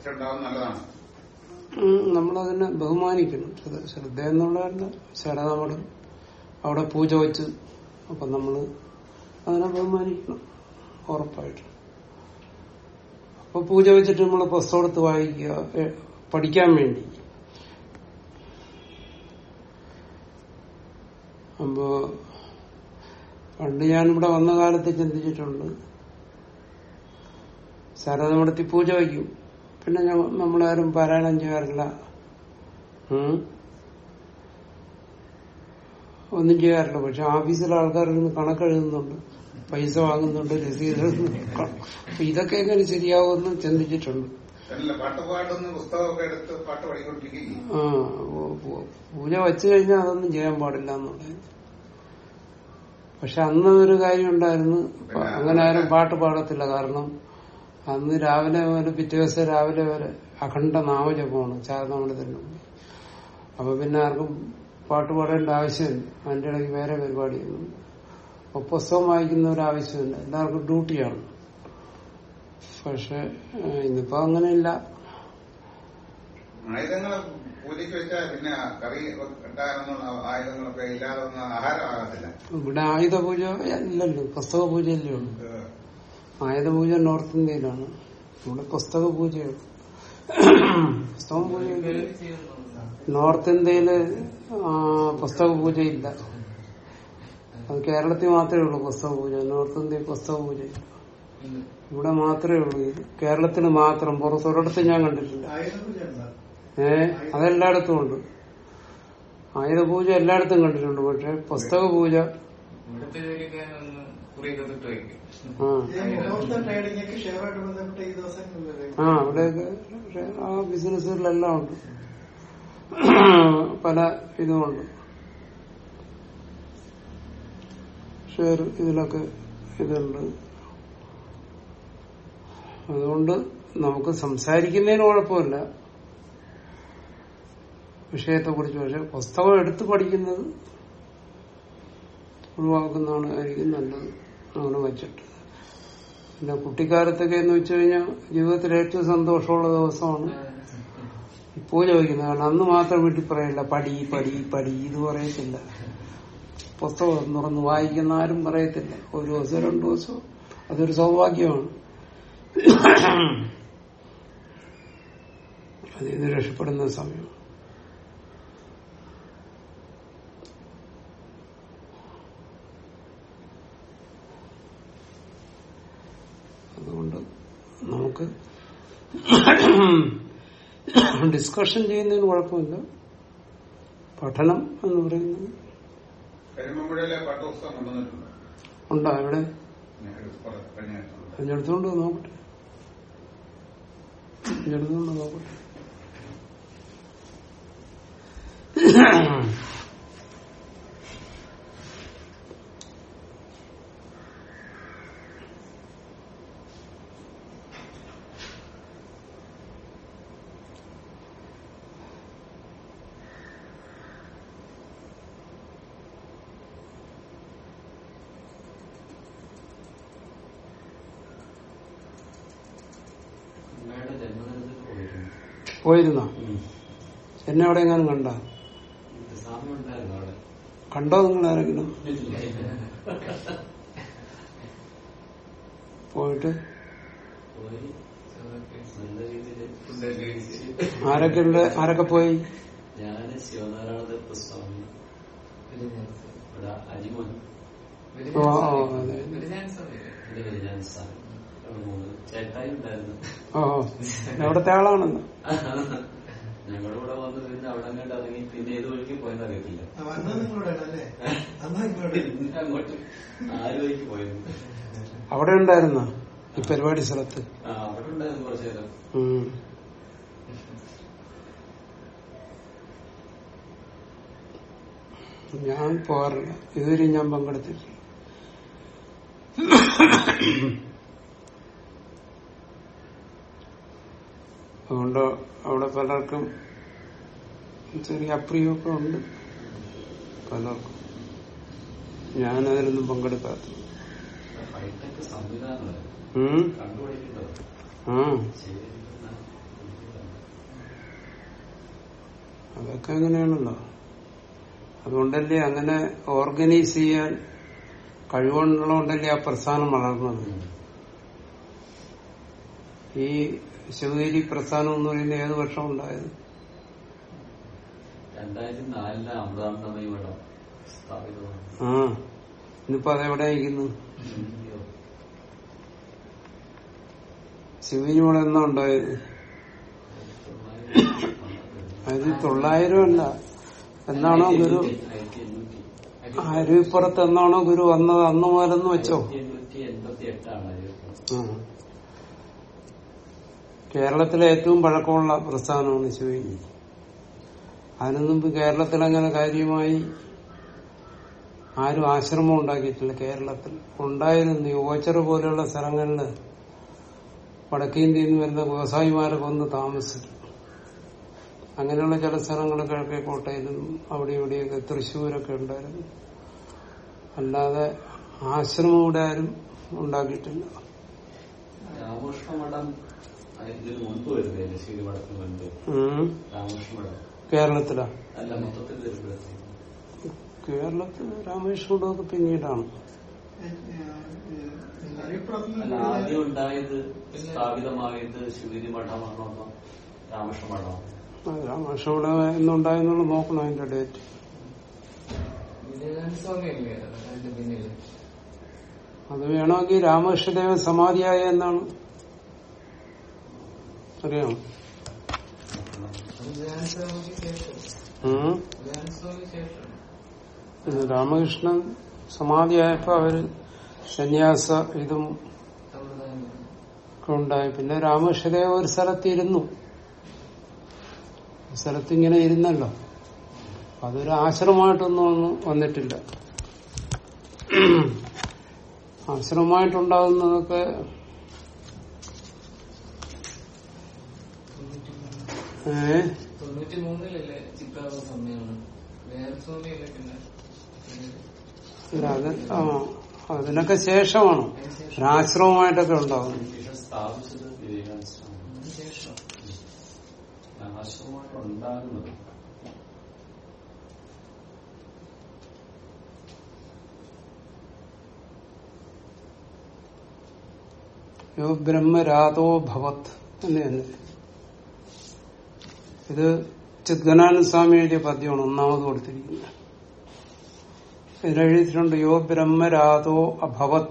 ഉണ്ടാവും നല്ലതാണ് ഉം, നമ്മളതിനെ ബഹുമാനിക്കണം ശ്രദ്ധ ശ്രദ്ധ എന്നുള്ളതല്ല ശരതമഠം അവിടെ പൂജ വെച്ച് അപ്പൊ നമ്മള് അതിനെ ബഹുമാനിക്കണം ഉറപ്പായിട്ട് അപ്പൊ പൂജ വെച്ചിട്ട് നമ്മൾ പുസ്തകം എടുത്ത് വായിക്കുക ഏ, പഠിക്കാൻ വേണ്ടി അപ്പോ പണ്ട് ഞാനിവിടെ വന്ന കാലത്ത് ചിന്തിച്ചിട്ടുണ്ട് ശരതമഠത്തിൽ പൂജ വയ്ക്കും പിന്നെ ഞങ്ങ- നമ്മളാരും പാരായണം ചെയ്യാറില്ല ഉം. ഒന്നും ചെയ്യാറില്ല പക്ഷെ ഓഫീസിലെ ആൾക്കാർ ഇരുന്ന് കണക്കെഴുതുന്നുണ്ട് പൈസ വാങ്ങുന്നുണ്ട് രസീത് എഴുതുന്നുണ്ട് അപ്പൊ ഇതൊക്കെ എങ്ങനെ ശരിയാവുമെന്ന് ചിന്തിച്ചിട്ടുണ്ട് അല്ല പാട്ട് പാടുന്ന പുസ്തകമൊക്കെ എടുത്ത് പാട്ട് പഠിക്കൊണ്ടിരിക്കുകയും ആ പൂ- പൂ- പൂജ വെച്ചു കഴിഞ്ഞാൽ അതൊന്നും ചെയ്യാൻ പാടില്ല എന്നുള്ളത് പക്ഷെ അന്ന് ഒരു കാര്യം ഉണ്ടായിരുന്നു പ- അങ്ങനെ ആരും പാട്ട് പാടത്തില്ല കാരണം അന്ന് രാവിലെ മുതൽ പിറ്റേ ദിവസം രാവിലെ വരെ അഖണ്ഡ നാമജപമാണ് ചാരനാമണത്തിന് മുമ്പ് അപ്പൊ പിന്നെ ആർക്കും പാട്ട് പാടേണ്ട ആവശ്യമില്ല അതിന്റെ ഇടയ്ക്ക് വേറെ പരിപാടിയൊന്നും അപ്പൊ പുസ്തകം വായിക്കുന്ന ഒരു ആവശ്യമില്ല എല്ലാവർക്കും ഡ്യൂട്ടിയാണ് പക്ഷെ ഏഹ്, ഇന്നിപ്പോ അങ്ങനെയില്ല ആയുധങ്ങളെ പൂജയ്ക്ക് വെച്ചാൽ പിന്നെ കറി ഉണ്ടാകുന്ന ആയുധങ്ങളൊക്കെ ഇല്ലാതെ ഒന്നും ആഹാരമാകത്തില്ല ഇവിടെ ആയുധ പൂജ അല്ലല്ലോ പുസ്തക പൂജയല്ലേ ഉള്ളൂ ഏഹ് ആയുധ പൂജ നോർത്ത് ഇന്ത്യയിലാണ് ഇവിടെ പുസ്തക പൂജയാണ് പുസ്തകം പൂജ നോർത്ത് ഇന്ത്യയില് ആ, പുസ്തക പൂജയില്ല അത് കേരളത്തിൽ മാത്രമേ ഉള്ളൂ പുസ്തക പൂജ നോർത്ത് ഇന്ത്യയിൽ പുസ്തക പൂജ ഇവിടെ മാത്രമേ ഉള്ളൂ ഇത് കേരളത്തിൽ മാത്രം പുറത്തൊരിടത്തും ഞാൻ കണ്ടിട്ടില്ല ആയുധപൂജ ഉണ്ടോ ഏ അതെല്ലായിടത്തും ഉണ്ട് ആയുധ പൂജ എല്ലായിടത്തും കണ്ടിട്ടുണ്ട് പക്ഷെ പുസ്തക പൂജ ഇവിടുത്തെ ജോലിയൊക്കെ ഒന്ന് കുറിയൊക്കെ തൊട്ട് വയ്ക്കും ആ ഈ മുഹൂർത്ത ട്രേഡിംഗ് ഒക്കെ ഷെയറായിട്ട് ബന്ധപ്പെട്ട ഈ ദിവസങ്ങളിൽ ആ അവിടെയൊക്കെ പക്ഷെ ആ ബിസിനസ്സുകളിലെല്ലാം ഉണ്ട് പല ഇതുമുണ്ട് ഷെയർ ഇതിലൊക്കെ ഇതുണ്ട് അതുകൊണ്ട് നമുക്ക് സംസാരിക്കുന്നതിന് കുഴപ്പമില്ല വിഷയത്തെ കുറിച്ച് പക്ഷെ പുസ്തകം എടുത്ത് പഠിക്കുന്നത് ഒഴിവാക്കുന്നതാണ് ആയിരിക്കും നല്ലത് അങ്ങനെ വെച്ചിട്ട് പിന്നെ കുട്ടിക്കാലത്തൊക്കെ എന്ന് വെച്ച് കഴിഞ്ഞാൽ ജീവിതത്തിൽ ഏറ്റവും സന്തോഷമുള്ള ദിവസമാണ് ഈ പൂജ വയ്ക്കുന്നത് കാരണം അന്ന് മാത്രം വീട്ടിൽ പറയില്ല പടി പടി പടി ഇത് പറയത്തില്ല പുസ്തകം തുറന്ന് വായിക്കുന്ന ആരും പറയത്തില്ല ഒരു ദിവസം രണ്ടു ദിവസം അതൊരു സൗഭാഗ്യമാണ് അതിൽ നിന്ന് രക്ഷപ്പെടുന്ന സമയം അതുകൊണ്ട് നമുക്ക് ഡിസ്കഷൻ ചെയ്യുന്നതിന് കുഴപ്പമില്ല പഠനം എന്ന് പറയുന്നത് പെരുമ്പുഴയിലെ പാട്ടുപുസ്തകം കൊണ്ടുവന്നിട്ടുണ്ട് ഉണ്ടോ ഇവിടെ ഞാൻ എടുത്ത് പറ- കഴിഞ്ഞ ആഴ്ച കൊണ്ടുവന്നു. അതിനടുത്തോണ്ട് നോക്കട്ടെ അതിനടുത്തോണ്ട് നോക്കട്ടെ അമ്മയുടെ ജന്മദിനത്തിൽ പോയിരുന്നു പോയിരുന്നോ എന്നെ അവിടെ എങ്ങാനും കണ്ട ഇത് സ്വാമി ഉണ്ടായിരുന്നു അവിടെ കണ്ടോ നിങ്ങൾ ആരെങ്കിലും പോയിട്ട് പോയി നല്ല രീതിയിൽ ഫുഡൊക്കെ കഴിച്ച് ആരൊക്കെ ഉണ്ട് ആരൊക്കെ പോയി ഞാന് ശിവനാരായണ സ്വാമി ഇവിടെ അജിമോൻ ഒരു ഓ, chance ഓ, ആണ്. അതെ. ഒരു chance ആണ്. എന്റെ വിജയാൻ സ്വാമി അവിടെ മൂന്ന് ചേട്ടായി ഉണ്ടായിരുന്നു ഓ എവിടത്തെ ആളാണെന്ന് ഞങ്ങളുടെ കൂടെ വന്ന് പിന്നെ അവിടെ അങ്ങോട്ട് ഇറങ്ങി പിന്നെ ഏത് വഴിക്ക് പോയെന്ന് അറിയത്തില്ല വന്നത് നിങ്ങളോടാണ് അല്ലേ അന്നാ ഇങ്ങോട്ട് പിന്നെ അങ്ങോട്ട് ആര് വഴിക്ക് പോയെന്ന് അവിടെ ഉണ്ടായിരുന്ന ഈ പരിപാടി സ്ഥലത്ത് ആ അവിടെ ഉണ്ടായിരുന്നു കുറച്ചു നേരം ഉം. ഞാൻ പോകാറില്ല ഇതുവരെ ഞാൻ പങ്കെടുത്തിട്ടില്ല അതുകൊണ്ട് അവിടെ പലർക്കും ചെറിയ അപ്രിയമൊക്കെ ഉണ്ട് പലർക്കും ഞാനതിലൊന്നും പങ്കെടുക്കാത്ത ഫൈറ്റൊക്കെ സംവിധാനമാണ് ഉം കണ്ടുപിടിക്കണ്ടോ ആ ചെയ്തിരിക്കുന്ന അതൊക്കെ അങ്ങനെയാണല്ലോ അതുകൊണ്ടല്ലേ അങ്ങനെ ഓർഗനൈസ് ചെയ്യാൻ കഴിവുള്ളതുകൊണ്ടല്ലേ ആ പ്രസ്ഥാനം വളർന്നത് ഈ ശിവഗിരി പ്രസ്ഥാനം എന്ന് പറയുന്നത് ഏത് വർഷം ഉണ്ടായത് രണ്ടായിരത്തി നാലിലെ അമൃതാനന്ദമയി മഠം സ്ഥാപിതമാണ് ആ ഇന്നിപ്പോ അതെവിടെ ഇരിക്കുന്നു അയ്യോ. ശിവഗിരി ഇവിടെ എന്നാ ഉണ്ടായത് ആയിരത്തി തൊള്ളായിരം അല്ല എന്നാണോ ഗുരു ആയിരത്തി എണ്ണൂറ്റി അരുവിപ്പുറത്ത് എന്നാണോ ഗുരു വന്നത് അന്ന് മുതലെന്ന് വെച്ചോ ആയിരത്തി എണ്ണൂറ്റി എൺപത്തി എട്ടാണ് അയ്യപ്പൻ ആ. കേരളത്തിലെ ഏറ്റവും പഴക്കമുള്ള പ്രസ്ഥാനമാണ് ശിവഗിരി അതിനു മുമ്പ് കേരളത്തിൽ അങ്ങനെ കാര്യമായി ആരും ആശ്രമം ഉണ്ടാക്കിയിട്ടില്ല കേരളത്തിൽ ഉണ്ടായിരുന്നു യോച്ചർ പോലെയുള്ള സ്ഥലങ്ങളിൽ വടക്കേന്ത്യയിൽ നിന്ന് വരുന്ന വ്യവസായിമാരൊക്കെ ഒന്ന് താമസിക്കും അങ്ങനെയുള്ള ചില സ്ഥലങ്ങൾ കിഴക്കേ കോട്ടയിലും അവിടെ ഇവിടെയൊക്കെ തൃശ്ശൂരൊക്കെ ഉണ്ടായിരുന്നു അല്ലാതെ ആശ്രമം ഇവിടെ ആരും ഉണ്ടാക്കിയിട്ടില്ല രാമകൃഷ്ണ മഠം ഇതിന് മുൻപ് വരുന്നില്ല ശിവ മഠത്തിന് മുൻപ് ഉം. രാമകൃഷ്ണ മഠം കേരളത്തിലാ അല്ല മൊത്തത്തിൽ വരുമ്പോഴത്തേക്ക് കേരളത്തിൽ രാമേശ്വരമൊക്കെ പിന്നീടാണ് അല്ല ആദ്യം ഉണ്ടായത് സ്ഥാപിതമായത് ശിവഗിരി മഠമാണോ രാമകൃഷ്ണ മഠമാണ് രാമേശ്വരം എന്നുണ്ടായെന്നുള്ള നോക്കണം അതിന്റെ ഡേറ്റ് വിജയകാന്ത സ്വാമി അല്ലേ അതിന്റെ പിന്നില് അത് വേണമെങ്കിൽ രാമകൃഷ്ണദേവൻ സമാധിയായ എന്നാണ് അറിയാം വിജയകാന്ത സ്വാമിക്ക് ശേഷം ഉം. വിജയകാന്ത സ്വാമിക്ക് ശേഷം ഇത് രാമകൃഷ്ണൻ സമാധിയായപ്പോ അവര് സന്യാസ ഇതും സമ്പ്രദായം ഒക്കെ ഉണ്ടായി പിന്നെ രാമകൃഷ്ണദേവ ഒരു സ്ഥലത്ത് ഇരുന്നു ഒരു സ്ഥലത്ത് ഇങ്ങനെ ഇരുന്നല്ലോ അതൊരു ആശ്രമമായിട്ടൊന്നും ഒന്നും വന്നിട്ടില്ല ആശ്രമമായിട്ടുണ്ടാകുന്നതൊക്കെ ഏ തൊണ്ണൂറ്റി മൂന്നിലല്ലേ ചിക്കാഗോ സമ്മേളനം വിജയകാന്ത സ്വാമി അല്ലേ പിന്നെ അല്ല, അത് ആ അതിനൊക്കെ ശേഷമാണ് ഒരാശ്രമമായിട്ടൊക്കെ ഉണ്ടാകുന്നു ശേഷം സ്ഥാപിച്ചത് വിവേകാനന്ദ സ്വാമി അതിന് ശേഷം ആശ്രമമായിട്ട് ഉണ്ടാകുന്നത് യോ ബ്രഹ്മരാതോ ഭവത് എന്ന് തന്നെ ഇത് ചിദ്ഗനാനന്ദ സ്വാമി എഴുതിയ പദ്യമാണ് ഒന്നാമത് കൊടുത്തിരിക്കുന്നത് ഇതിലെഴുതിയിട്ടുണ്ട് യോ ബ്രഹ്മരാതോ അഭവത്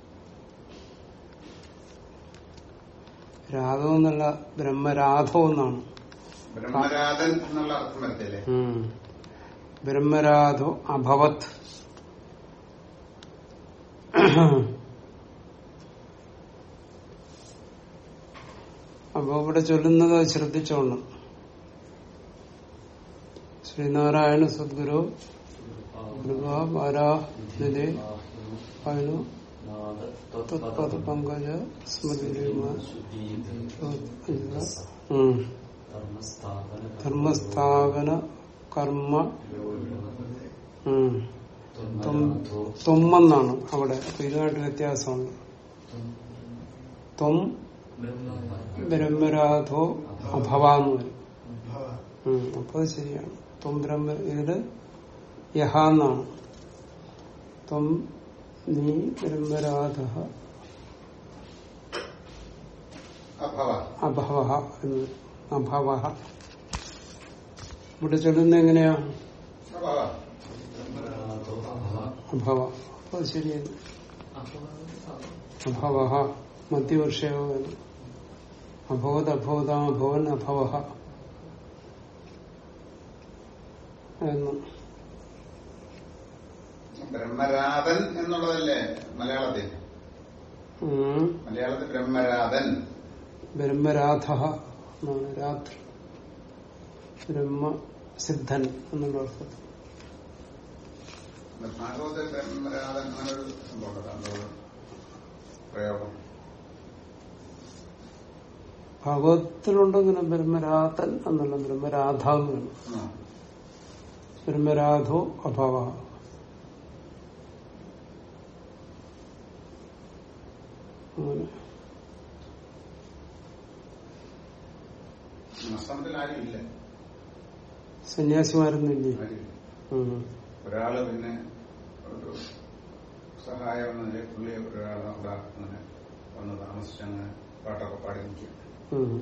രാധോ എന്നല്ല ബ്രഹ്മരാധോ എന്നാണ് ബ്രഹ്മരാധൻ എന്നുള്ള അർത്ഥം വരത്തില്ലേ ഉം. ബ്രഹ്മരാധോ അഭവത് അപ്പൊ ഇവിടെ ചൊല്ലുന്നത് ശ്രദ്ധിച്ചോണം ശ്രീനാരായണ സദ്ഗുരു ബാരാനിധി അതിനു തത്പദ പങ്കജ സ്മൃതി ധർമ്മസ്ഥാപന കർമ്മ ഉം. ത്വം- ത്വമെന്നാണ് അവിടെ അപ്പൊ ഇതുമായിട്ട് വ്യത്യാസമുണ്ട് ത്വം ബ്രഹ്മരാധോ അഭവാന്ന് വരും ഉം. അപ്പൊ അത് ശരിയാണ് ത്വം ബ്രഹ്മ ഇതില് യഹ എന്നാണ് ത്വം നീ ബ്രഹ്മരാധ അഭവ അഭവ എന്ന് അഭവ ഇവിടെ ചൊല്ലുന്ന എങ്ങനെയാ അഭവ അഭവ അപ്പൊ അത് ശരിയാണ് അഭവ മധ്യവർഷയോ അഭവത് അഭവതാഭവൻ അഭവ എന്ന് ബ്രഹ്മരാധൻ എന്നുള്ളതല്ലേ മലയാളത്തിൽ ഉം. മലയാളത്തിൽ ബ്രഹ്മരാധൻ ബ്രഹ്മരാധ എന്നാണ് രാത്രി ബ്രഹ്മസിദ്ധൻ എന്നുള്ള അർത്ഥത്തിൽ ഭാഗവത ബ്രഹ്മരാധൻ അങ്ങനൊരു സംഭവം ഉണ്ടല്ലോ, എന്തോ പ്രയോഗം ഭാഗവത്തിലുണ്ടെങ്കിലും ബ്രഹ്മരാധൻ എന്നുള്ള ബ്രഹ്മരാധ എന്ന് വേണം ആ. ബ്രഹ്മരാധോ അഭവ അങ്ങനെ അസമത്തിൽ ആരും ഇല്ല സന്യാസിമാരൊന്നും ഇല്ലേ ആരും. ഉം. ഒരാള് പിന്നെ ഒരു സഹായം എന്ന നിലയിൽ പുള്ളി ഒരാൾ അവിടെ അങ്ങനെ വന്ന് താമസിച്ച് അങ്ങനെ പാട്ടൊക്കെ പാടി നിൽക്കും ഉം.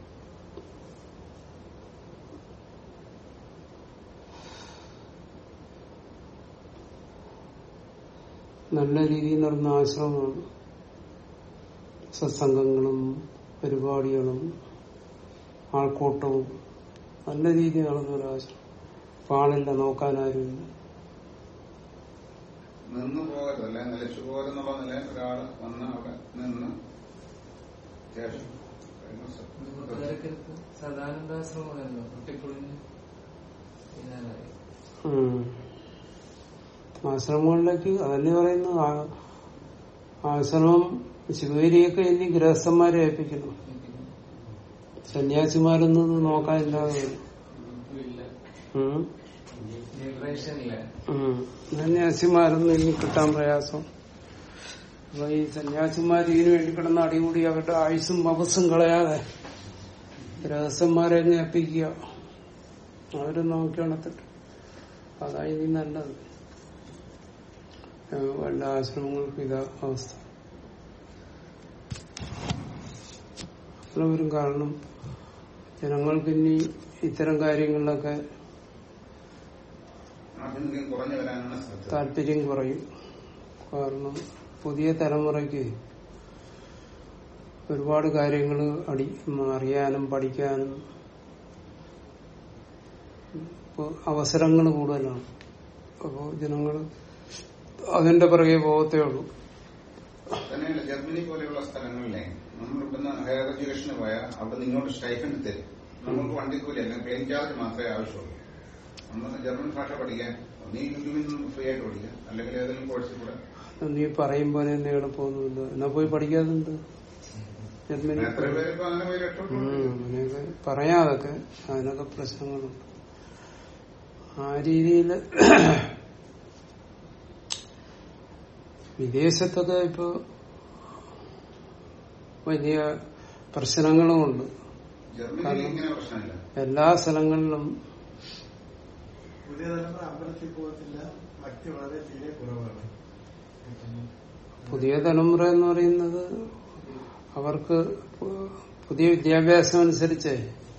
നല്ല രീതിയിൽ നടന്ന ആശ്രമമാണ് സത്സംഗങ്ങളും പരിപാടികളും ആൾക്കൂട്ടവും നല്ല രീതിയിൽ നടന്ന ഒരു ആശ്രമം പാടില്ല നോക്കാനാരുമില്ല നിന്ന് പോകരുത് അല്ലെ നിലച്ചു പോകരുന്നുള്ള നിലയിൽ ഒരാൾ വന്ന് അവിടെ നിന്ന് ശേഷം കഴിഞ്ഞ ദിവസം കൂട്ടുകാരൊക്കെ സദാനന്ദാശ്രമമാണല്ലോ കുട്ടിപ്പൊളിഞ്ഞ് ഇല്ലാതായി ഉം. ആശ്രമങ്ങളിലേക്ക് അതന്നെ പറയുന്നു ആ- ആശ്രമം ശിവഗിരിയൊക്കെ ഇനി ഗൃഹസ്ഥന്മാരെ ഏൽപ്പിക്കണം സന്യാസിമാരൊന്നും ഇത് നോക്കാനില്ലാതെ വരും. ഇല്ല ഉം. ജനറേഷൻ ഇല്ല ഉം. സന്യാസിമാരൊന്നും ഇനി കിട്ടാൻ പ്രയാസം അപ്പൊ ഈ സന്യാസിമാർ ഇതിനു വേണ്ടി കിടന്ന് അടികൂടി അവരുടെ ആയുസും മപസും കളയാതെ ഗൃഹസ്ഥന്മാരെ അങ്ങ് ഏൽപ്പിക്കുക അവര് നോക്കി നടത്തിട്ട് അതാ ഇനി നല്ലത് ഏഹ് വല്ല ആശ്രമങ്ങൾക്കും ഇതാ അവസ്ഥ വരും കാരണം ജനങ്ങൾക്ക് ഇനി ഇത്തരം കാര്യങ്ങളിലൊക്കെ ആഭിമുഖ്യം കുറഞ്ഞു വരാനാണ് സാധ്യത താല്പര്യം കുറയും കാരണം പുതിയ തലമുറയ്ക്ക് ഒരുപാട് കാര്യങ്ങൾ അടി അറിയാനും പഠിക്കാനും ഇപ്പൊ അവസരങ്ങൾ കൂടുതലാണ് അപ്പോൾ ജനങ്ങൾ അതിന്റെ പിറകെ പോകത്തേ ഉള്ളൂ തന്നെയല്ല ജർമ്മനി പോലെയുള്ള സ്ഥലങ്ങളിലെ നമ്മൾ ഇവിടുന്ന് ഹയർ എഡ്യൂക്കേഷന് പോയാൽ അവിടെ ഇങ്ങോട്ട് സ്റ്റൈഫൻഡ് തരും നമുക്ക് വണ്ടിക്കൂലി അല്ലെങ്കിൽ പ്ലെയിൻ ചാർജ് മാത്രമേ ആവശ്യമുള്ളൂ നമ്മൾ ജർമ്മൻ ഭാഷ പഠിക്കാൻ നീ യൂട്യൂബിൽ നിന്ന് ഫ്രീ ആയിട്ട് പഠിക്കാം അല്ലെങ്കിൽ ഏതെങ്കിലും കോഴ്സിൽ കൂടെ നീ പറയും പോലെ തന്നെ എളുപ്പമൊന്നുമില്ല എന്നാ പോയി പഠിക്കാതുണ്ട് ജർമ്മനി എത്ര പേര് ഇപ്പൊ അങ്ങനെ പോയി രക്ഷപ്പെട്ടു ഉം, അങ്ങനെയൊക്കെ പറയാതൊക്കെ അതിനൊക്കെ പ്രശ്നങ്ങളുണ്ട് ആ രീതിയിൽ വിദേശത്തൊക്കെ ഇപ്പൊ വലിയ പ്രശ്നങ്ങളുമുണ്ട് ജർമ്മനിയിൽ ഇങ്ങനെ പ്രശ്നമില്ല എല്ലാ സ്ഥലങ്ങളിലും പുതിയ തലമുറ അമ്പലത്തിൽ പോകത്തില്ല ഭക്തി വളരെ തീരെ കുറവാണ് പുതിയ തലമുറ എന്ന് പറയുന്നത് അവർക്ക് പു- പുതിയ വിദ്യാഭ്യാസം അനുസരിച്ച്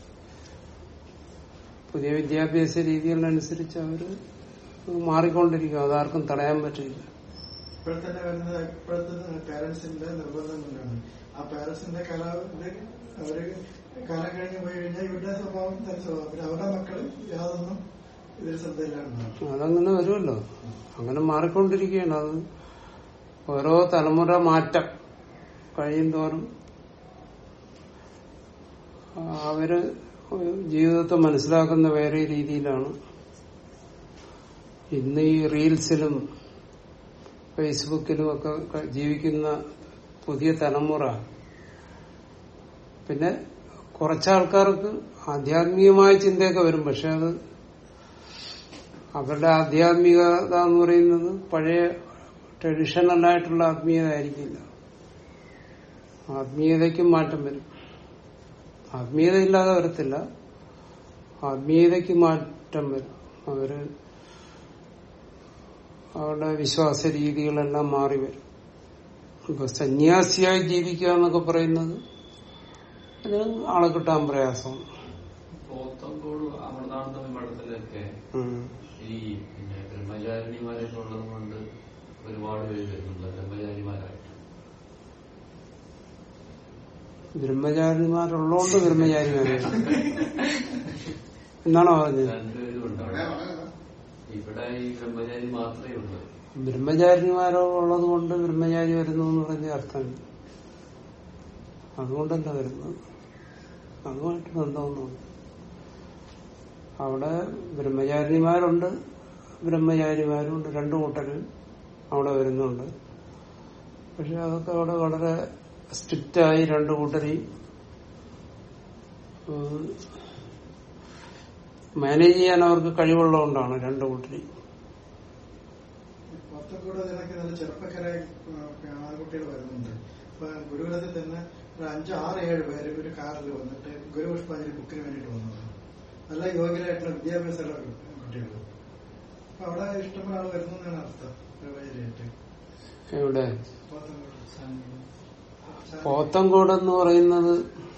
പുതിയ വിദ്യാഭ്യാസ രീതികളനുസരിച്ച് അവര് മാറിക്കൊണ്ടിരിക്കും അതാർക്കും തടയാൻ പറ്റില്ല ഇപ്പോഴത്തന്നെ വരുന്നത് ഇപ്പോഴത്തെ പാരന്റ്സിന്റെ നിർബന്ധം കൊണ്ടാണ് ആ പാരന്റ്സിന്റെ കല അവര് കാലം കഴിഞ്ഞ് പോയി കഴിഞ്ഞാൽ ഇവരുടെ സ്വഭാവം തനി സ്വഭാവം പിന്നെ അവരുടെ മക്കൾ യാതൊന്നും ഇതിൽ ശ്രദ്ധയിലാണ് അതങ്ങനെ വരുമല്ലോ അങ്ങനെ മാറിക്കൊണ്ടിരിക്കുകയാണ് അത് ഓരോ തലമുറ മാറ്റം കഴിയും തോറും ആ, അവര് ജീവിതത്തെ മനസ്സിലാക്കുന്ന വേറെ രീതിയിലാണ് ഇന്ന് ഈ റീൽസിലും ഫേസ്ബുക്കിലും ഒക്കെ ക- ജീവിക്കുന്ന പുതിയ തലമുറ പിന്നെ കുറച്ചാൾക്കാർക്ക് ആധ്യാത്മികമായ ചിന്തയൊക്കെ വരും പക്ഷെ അത് അവരുടെ ആധ്യാത്മികത എന്ന് പറയുന്നത് പഴയ ട്രഡീഷണൽ ആയിട്ടുള്ള ആത്മീയത ആയിരിക്കില്ല ആത്മീയതയ്ക്കും മാറ്റം വരും ആത്മീയത ഇല്ലാതെ വരത്തില്ല ആത്മീയതയ്ക്ക് മാറ്റം വരും അവര് അവരുടെ വിശ്വാസ രീതികളെല്ലാം മാറി വരും ഇപ്പൊ സന്യാസിയായി ജീവിക്കുക എന്നൊക്കെ പറയുന്നത് അതിന് ആളെ കിട്ടാൻ പ്രയാസമാണ് പോത്തങ്കോട് അമൃതാനന്ദ മഠത്തിലൊക്കെ ഉം. ഈ പിന്നെ ബ്രഹ്മചാരിണിമാരൊക്കെ ഉള്ളത് കൊണ്ട് ഒരുപാട് പേര് വരുന്നുണ്ട് ബ്രഹ്മചാരിമാരായിട്ട് ബ്രഹ്മചാരിമാരുള്ളതുകൊണ്ട് ബ്രഹ്മചാരിമാരാണ് എന്നാണോ പറഞ്ഞത് രണ്ടുപേരും ഉണ്ട് ഇവിടെ അവിടെ. പറഞ്ഞത് ഇവിടെ ഈ ബ്രഹ്മചാരി മാത്രമേ ഉള്ളൂ ബ്രഹ്മചാരിമാരുള്ളത് കൊണ്ട് ബ്രഹ്മചാരി വരുന്നു എന്ന് പറഞ്ഞ അർത്ഥമില്ല അതുകൊണ്ടല്ല വരുന്നത് അതുമായിട്ട് ബന്ധമൊന്നുമില്ല അവിടെ ബ്രഹ്മചാരിമാരുണ്ട് ബ്രഹ്മചാരിമാരുണ്ട് രണ്ടു കൂട്ടരും അവിടെ വരുന്നുണ്ട് പക്ഷെ അതൊക്കെ അവിടെ വളരെ സ്ട്രിക്റ്റായി രണ്ടു കൂട്ടരെയും ഉം, മാനേജ് ചെയ്യാൻ അവർക്ക് കഴിവുള്ളതുകൊണ്ടാണ് രണ്ടു കൂട്ടരെയും പുറത്തുകൂടെ ഇതിനൊക്കെ നല്ല ചെറുപ്പക്കാരായ ആ, ആൺകുട്ടികൾ വരുന്നുണ്ട് ഇപ്പൊ ഗുരുകുലത്തിൽ തന്നെ ഒരു അഞ്ച് ആറ് ഏഴ് പേര് ഒരു കാറിൽ വന്നിട്ട് ഗുരുപുഷ്പാഞ്ജലി ബുക്കിന് വേണ്ടിയിട്ട് വന്നതാണ് നല്ല യോഗ്യരായിട്ടുള്ള വിദ്യാഭ്യാസമുള്ള കുട്ടികൾ അപ്പൊ അവിടെ ഇഷ്ടംപോലെ ആൾ വരുന്നു എന്നാണ് അർത്ഥം പ്രയോജനമായിട്ട് എവിടെ പോത്തങ്കോട്. പോത്തങ്കോട് എന്ന് പറയുന്നത്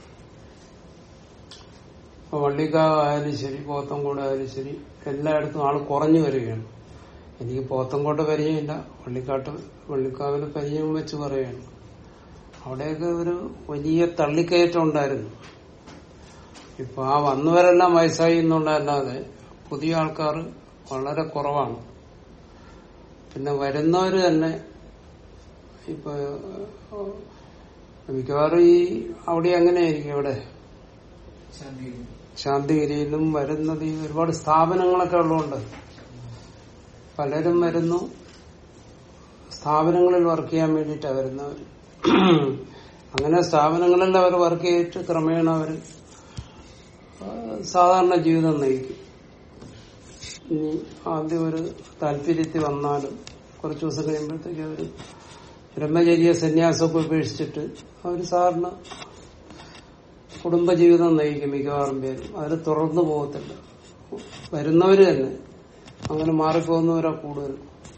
ഇപ്പൊ വള്ളിക്കാവ് ആയാലും ശരി പോത്തങ്കോട് ആയാലും ശരി എല്ലായിടത്തും ആൾ കുറഞ്ഞു വരികയാണ് എനിക്ക് പോത്തങ്കോട്ട് പരിചയമില്ല വള്ളിക്കാട്ട് വള്ളിക്കാവിന് പരിചയം വെച്ച് പറയുകയാണ് അവിടെയൊക്കെ ഒരു വലിയ തള്ളിക്കയറ്റം ഉണ്ടായിരുന്നു ഇപ്പൊ ആ വന്നവരെല്ലാം വയസ്സായി എന്നുള്ളതല്ലാതെ പുതിയ ആൾക്കാർ വളരെ കുറവാണ് പിന്നെ വരുന്നവര് തന്നെ ഇപ്പൊ ഏഹ്, മിക്കവാറും ഈ അവിടെ അങ്ങനെയായിരിക്കും അവിടെ ശാന്തി ശാന്തിഗിരിയിലും വരുന്നത് ഈ ഒരുപാട് സ്ഥാപനങ്ങളൊക്കെ ഉള്ളതുകൊണ്ട് പലരും വരുന്നു സ്ഥാപനങ്ങളിൽ വർക്ക് ചെയ്യാൻ വേണ്ടിയിട്ടാണ് വരുന്നവർ അങ്ങനെ സ്ഥാപനങ്ങളിൽ അവർ വർക്ക് ചെയ്തിട്ട് ക്രമേണ അവർ സാധാരണ ജീവിതം നയിക്കും ഇനി ആദ്യം ഒരു താല്പര്യത്തിൽ വന്നാലും കുറച്ചു ദിവസം കഴിയുമ്പോഴത്തേക്ക് അവർ ബ്രഹ്മചര്യ സന്യാസമൊക്കെ ഉപേക്ഷിച്ചിട്ട് അവർ സാറിന് കുടുംബജീവിതം നയിക്കും മിക്കവാറും പേരും അതിൽ തുടർന്നു പോകത്തില്ല വരുന്നവര് തന്നെ അങ്ങനെ മാറിപ്പോകുന്നവരാ കൂടുതൽ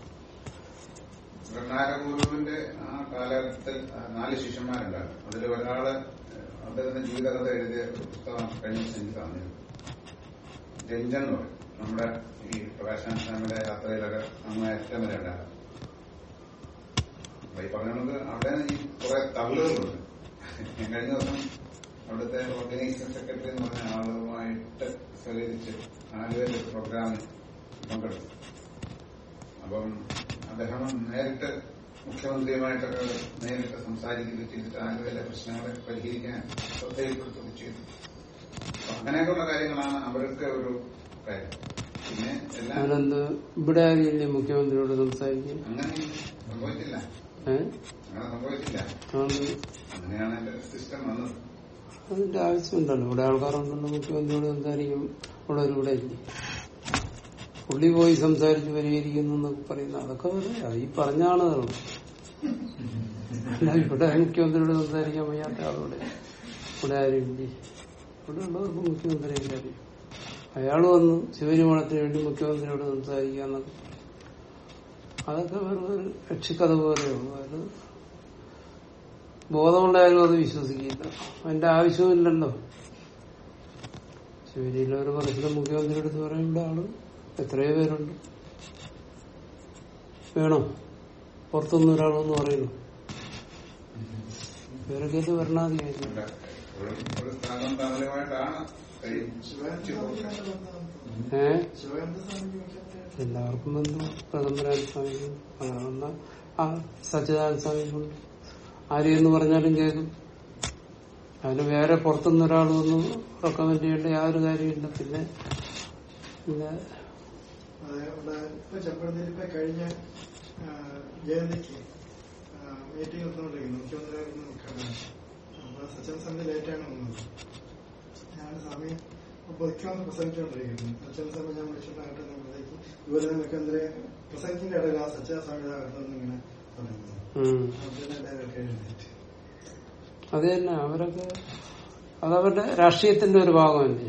നാരഗുരുവിന്റെ ആ കാലഘട്ടത്തിൽ ആ നാല് ശിഷ്യന്മാരുണ്ടായിരുന്നു അതിൽ ഒരാള് അദ്ദേഹത്തിന്റെ ജീവിതകഥ എഴുതിയ ഒരു പുസ്തകം കഴിഞ്ഞ ദിവസം എനിക്ക് തന്നിരുന്നു രഞ്ജൻ എന്ന് പറയും നമ്മുടെ ഈ പ്രകാശന സ്വാമിയുടെ യാത്രയിലൊക്കെ അങ്ങനെ ഏറ്റവും വരെ ഉണ്ടാകും അപ്പൊ ഈ പറഞ്ഞത് അവിടെ ഈ കുറെ തള്ളുകളുണ്ട് ഞാൻ കഴിഞ്ഞ ദിവസം അവിടുത്തെ ഓർഗനൈസിംഗ് സെക്രട്ടറി എന്ന് പറഞ്ഞ ആളുമായിട്ട് സഹകരിച്ച് ആലുവയിൽ ഒരു പ്രോഗ്രാമിൽ പങ്കെടുത്തു അപ്പം അദ്ദേഹം നേരിട്ട് മുഖ്യമന്ത്രിയുമായിട്ടൊക്കെ നേരിട്ട് സംസാരിക്കുകയും ചെയ്തിട്ട് ആലുവയിലെ പ്രശ്നങ്ങളെ പരിഹരിക്കാൻ ശ്രദ്ധയിൽപ്പെടുത്തുകയും ചെയ്തു അപ്പൊ അങ്ങനെയൊക്കെയുള്ള കാര്യങ്ങളാണ് അവർക്ക് ഒരു കാര്യം പിന്നെ എല്ലാം അതിനെന്ത് ഇവിടെ ആരില്ലേ മുഖ്യമന്ത്രിയോട് സംസാരിക്കും അങ്ങനെ സംഭവിച്ചില്ല ഏഹ് അങ്ങനെ സംഭവിച്ചില്ല അതുകൊണ്ട് അങ്ങനെയാണ് എന്റെ സിസ്റ്റം വന്നത് അതിന്റെ ആവശ്യമുണ്ടല്ലോ ഇവിടെ ആൾക്കാരുണ്ടല്ലോ മുഖ്യമന്ത്രിയോട് സംസാരിക്കും ഇവിടെ ഒരു ഇവിടെ ഇല്ലേ പുള്ളി പോയി സംസാരിച്ച് പരിഹരിക്കുന്നു എന്നൊക്കെ പറയുന്ന അതൊക്കെ വെറുതെ അത് ഈ പറഞ്ഞാണ് അതൊന്നും. അല്ല ഇവിടെ മുഖ്യമന്ത്രിയോട് സംസാരിക്കാൻ വയ്യാത്ത ആളോടെ ഇവിടെ ആരും ഇല്ലേ ഇവിടെ ഉള്ളവർക്ക് മുഖ്യമന്ത്രി കാര്യം അയാൾ വന്നു ശിവരിമണത്തിന് വേണ്ടി മുഖ്യമന്ത്രിയോട് സംസാരിക്കാന്നൊക്കെ അതൊക്കെ വെറുതെ ഒരു രക്ഷിക്കഥ പോലെയുള്ളൂ അത് ബോധമുണ്ടായാലും അത് വിശ്വസിക്കില്ല അതിന്റെ ആവശ്യമില്ലല്ലോ ശിവരിയിലെ ഒരു പ്രശ്നം മുഖ്യമന്ത്രി എടുത്ത് പറയേണ്ട ആള് എത്രയോ പേരുണ്ട് വേണോ പുറത്തുനിന്ന് ഒരാളെന്ന് പറയുന്നു പേരൊക്കെ ഇത് ഭരണാധികാരി ഇവിടെ ഒരു ഒരു സ്ഥാനം താമരമായിട്ടാണ് ശിവാനന്ദ സ്വാമിക്കാണ് ബന്ധം. ഏ ശിവാനന്ദ സ്വാമിക്ക് മുഖ്യമന്ത്രി എല്ലാവർക്കും ബന്ധം പ്രഥമരാജ സ്വാമിക്കും അങ്ങനെ വന്ന ആ സച്ചിദാനന്ദ സ്വാമിക്കുണ്ട് ആരെയെന്ന് പറഞ്ഞാലും കേൾക്കും അതിന് വേറെ പുറത്തുനിന്ന് ഒരാൾ വന്ന് റെക്കമെൻഡ് ചെയ്യേണ്ട യാതൊരു കാര്യമില്ല പിന്നെ പിന്നെ അതെ, ഇവിടെ ഇപ്പൊ ചെപ്പഴത്തിൽ ഇപ്പൊ കഴിഞ്ഞ ആ, ജയന്തിക്ക് മീറ്റിംഗ് നടന്നുകൊണ്ടിരിക്കുന്നു മുഖ്യമന്ത്രിയായിരുന്നു മുഖ്യമന്ത്രി അപ്പൊ സച്ചിൻ സ്വാമി ലേറ്റാണ് വന്നത് ഞാൻ സ്വാമി മുഖ്യമന്ത്രി പ്രസംഗിച്ചുകൊണ്ടിരിക്കുന്നു സച്ചിൻ സ്വാമി ഞാൻ വിളിച്ചിട്ടാകട്ടെ നമ്മളേക്ക് ഇവരെ മുഖ്യമന്ത്രി പ്രസംഗത്തിന്റെ ഇടയിൽ ആ സച്ചിൻ സ്വാമിയുടെ അകത്തുനിന്ന് ഇങ്ങനെ പറയുന്നത് ഉം. അതിനെ എല്ലാവരും എഴുന്നേറ്റ് അത് തന്നെ അവരൊക്കെ അതവരുടെ രാഷ്ട്രീയത്തിന്റെ ഒരു ഭാഗമല്ലേ